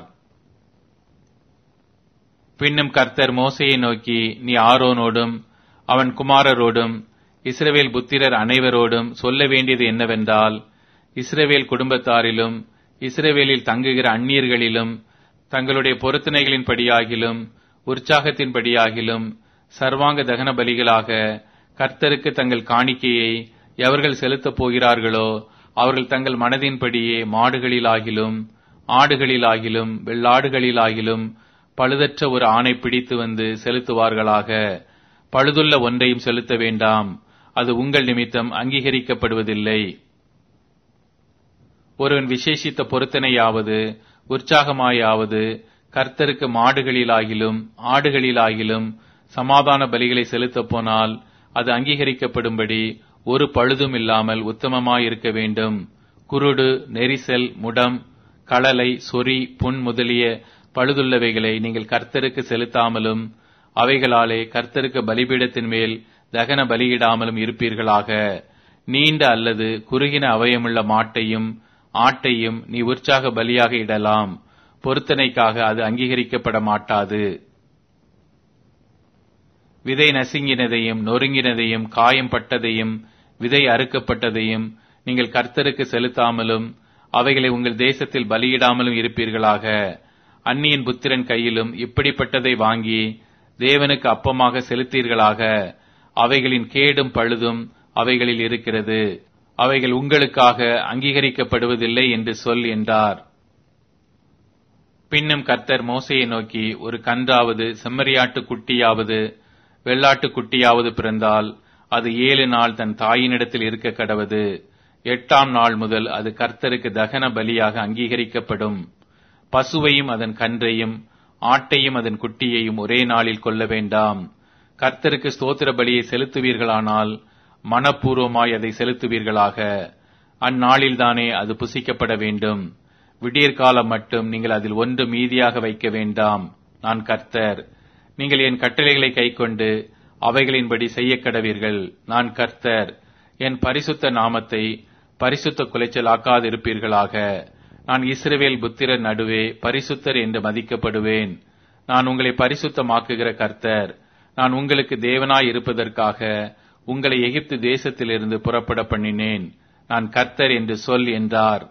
பின்னும் கர்த்தர் மோசையை நோக்கி நீ ஆரோனோடும் அவன் குமாரரோடும் இஸ்ரவேல் புத்திரர் அனைவரோடும் சொல்ல வேண்டியது என்னவென்றால் இஸ்ரவேல் குடும்பத்தாரிலும் இஸ்ரவேலில் தங்குகிற அந்நியர்களிலும் தங்களுடைய பொருத்தனைகளின்படியாகிலும் உற்சாகத்தின்படியாகிலும் சர்வாங்க தகன பலிகளாக கர்த்தருக்கு தங்கள் காணிக்கையை எவர்கள் செலுத்தப் போகிறார்களோ அவர்கள் தங்கள் மனதின்படியே மாடுகளிலாகிலும் ஆடுகளிலாகிலும் வெள்ளாடுகளிலாகிலும் பழுதற்ற ஒரு ஆணை பிடித்து வந்து செலுத்துவார்களாக பழுதுள்ள ஒன்றையும் செலுத்த வேண்டாம் அது உங்கள் நிமித்தம் அங்கீகரிக்கப்படுவதில்லை ஒருவன் விசேஷித்த பொருத்தனையாவது உற்சாகமாயாவது கர்த்தருக்கு மாடுகளிலாகிலும் ஆடுகளிலாகிலும் சமாதான பலிகளை செலுத்தப் போனால் அது அங்கீகரிக்கப்படும்படி ஒரு பழுதும் இல்லாமல் உத்தமமாயிருக்க வேண்டும் குருடு நெரிசல் முடம் களலை சொறி புண் முதலிய பழுதுள்ளவைகளை நீங்கள் கர்த்தருக்கு செலுத்தாமலும் அவைகளாலே கர்த்தருக்கு பலிபீடத்தின் மேல் தகன பலியிடாமலும் இருப்பீர்களாக நீண்ட அல்லது குறுகின அவயமுள்ள மாட்டையும் ஆட்டையும் நீ உற்சாக பலியாக இடலாம் பொருத்தனைக்காக அது அங்கீகரிக்கப்பட மாட்டாது விதை நசுங்கினதையும் நொறுங்கினதையும் காயம் பட்டதையும் விதை அறுக்கப்பட்டதையும் நீங்கள் கர்த்தருக்கு செலுத்தாமலும் அவைகளை உங்கள் தேசத்தில் பலியிடாமலும் இருப்பீர்களாக அந்நியன் புத்திரன் கையிலும் இப்படிப்பட்டதை வாங்கி தேவனுக்கு அப்பமாக செலுத்தீர்களாக அவைகளின் கேடும் பழுதும் அவைகளில் இருக்கிறது அவைகள் உங்களுக்காக அங்கீகரிக்கப்படுவதில்லை என்று சொல் என்றார் பின்னும் கர்த்தர் மோசையை நோக்கி ஒரு கன்றாவது செம்மறியாட்டு குட்டியாவது வெள்ளாட்டு குட்டியாவது பிறந்தால் அது ஏழு நாள் தன் தாயினிடத்தில் இருக்க கடவது எட்டாம் நாள் முதல் அது கர்த்தருக்கு தகன பலியாக அங்கீகரிக்கப்படும் பசுவையும் அதன் கன்றையும் ஆட்டையும் அதன் குட்டியையும் ஒரே நாளில் கொள்ள வேண்டாம் கர்த்தருக்கு ஸ்தோத்திர பலியை செலுத்துவீர்களானால் மனப்பூர்வமாய் அதை செலுத்துவீர்களாக அந்நாளில்தானே அது புசிக்கப்பட வேண்டும் விடியற்காலம் மட்டும் நீங்கள் அதில் ஒன்று மீதியாக வைக்க வேண்டாம் நான் கர்த்தர் நீங்கள் என் கட்டளைகளை கைக்கொண்டு அவைகளின்படி செய்ய கடவீர்கள் நான் கர்த்தர் என் பரிசுத்த நாமத்தை பரிசுத்த குலைச்சலாக்காதிருப்பீர்களாக நான் இஸ்ரவேல் புத்திரர் நடுவே பரிசுத்தர் என்று மதிக்கப்படுவேன் நான் உங்களை பரிசுத்தமாக்குகிற கர்த்தர் நான் உங்களுக்கு தேவனாய் இருப்பதற்காக உங்களை எகிப்து தேசத்திலிருந்து புறப்பட பண்ணினேன் நான் கர்த்தர் என்று சொல் என்றார்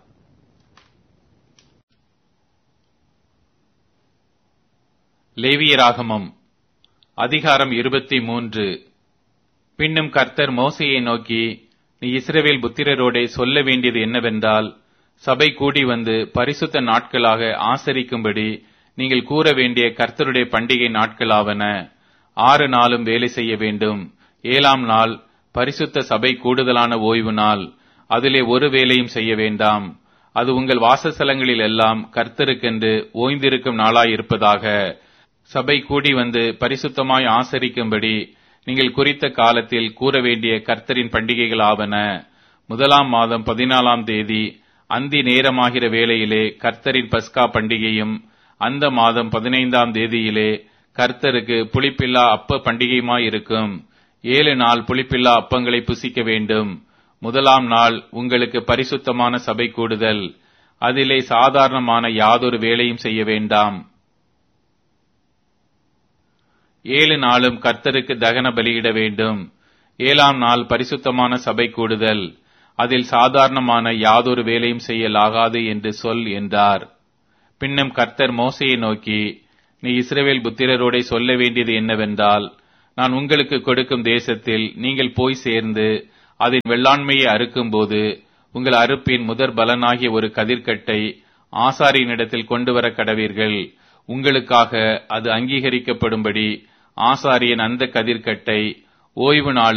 லேவியராகமம் அதிகாரம் இருபத்தி மூன்று பின்னும் கர்த்தர் மோசையை நோக்கி நீ இஸ்ரவேல் புத்திரரோடே சொல்ல வேண்டியது என்னவென்றால் சபை கூடி வந்து பரிசுத்த நாட்களாக ஆசரிக்கும்படி நீங்கள் கூற வேண்டிய கர்த்தருடைய பண்டிகை நாட்களாவன ஆறு நாளும் வேலை செய்ய வேண்டும் ஏழாம் நாள் பரிசுத்த சபை கூடுதலான ஓய்வு நாள் அதிலே ஒரு வேலையும் செய்ய வேண்டாம் அது உங்கள் வாசஸ்தலங்களில் எல்லாம் கர்த்தருக்கென்று ஓய்ந்திருக்கும் நாளாயிருப்பதாக சபை கூடி வந்து பரிசுத்தமாய் ஆசரிக்கும்படி நீங்கள் குறித்த காலத்தில் கூற வேண்டிய கர்த்தரின் பண்டிகைகள் ஆவன முதலாம் மாதம் பதினாலாம் தேதி அந்தி நேரமாகிற வேளையிலே கர்த்தரின் பஸ்கா பண்டிகையும் அந்த மாதம் பதினைந்தாம் தேதியிலே கர்த்தருக்கு புளிப்பில்லா அப்ப பண்டிகையுமாயிருக்கும் ஏழு நாள் புளிப்பில்லா அப்பங்களை புசிக்க வேண்டும் முதலாம் நாள் உங்களுக்கு பரிசுத்தமான சபை கூடுதல் அதிலே சாதாரணமான யாதொரு வேலையும் செய்ய வேண்டாம் ஏழு நாளும் கர்த்தருக்கு தகன பலியிட வேண்டும் ஏழாம் நாள் பரிசுத்தமான சபை கூடுதல் அதில் சாதாரணமான யாதொரு வேலையும் செய்யலாகாது என்று சொல் என்றார் பின்னும் கர்த்தர் மோசையை நோக்கி நீ இஸ்ரவேல் புத்திரரோடே சொல்ல வேண்டியது என்னவென்றால் நான் உங்களுக்கு கொடுக்கும் தேசத்தில் நீங்கள் போய் சேர்ந்து அதன் வெள்ளாண்மையை அறுக்கும்போது உங்கள் அறுப்பின் முதற் பலனாகிய ஒரு கதிர்க்கட்டை ஆசாரியனிடத்தில் கொண்டு வர கடவீர்கள் உங்களுக்காக அது அங்கீகரிக்கப்படும்படி ஆசாரியன் அந்த கதிர்க்கட்டை ஓய்வு நாள்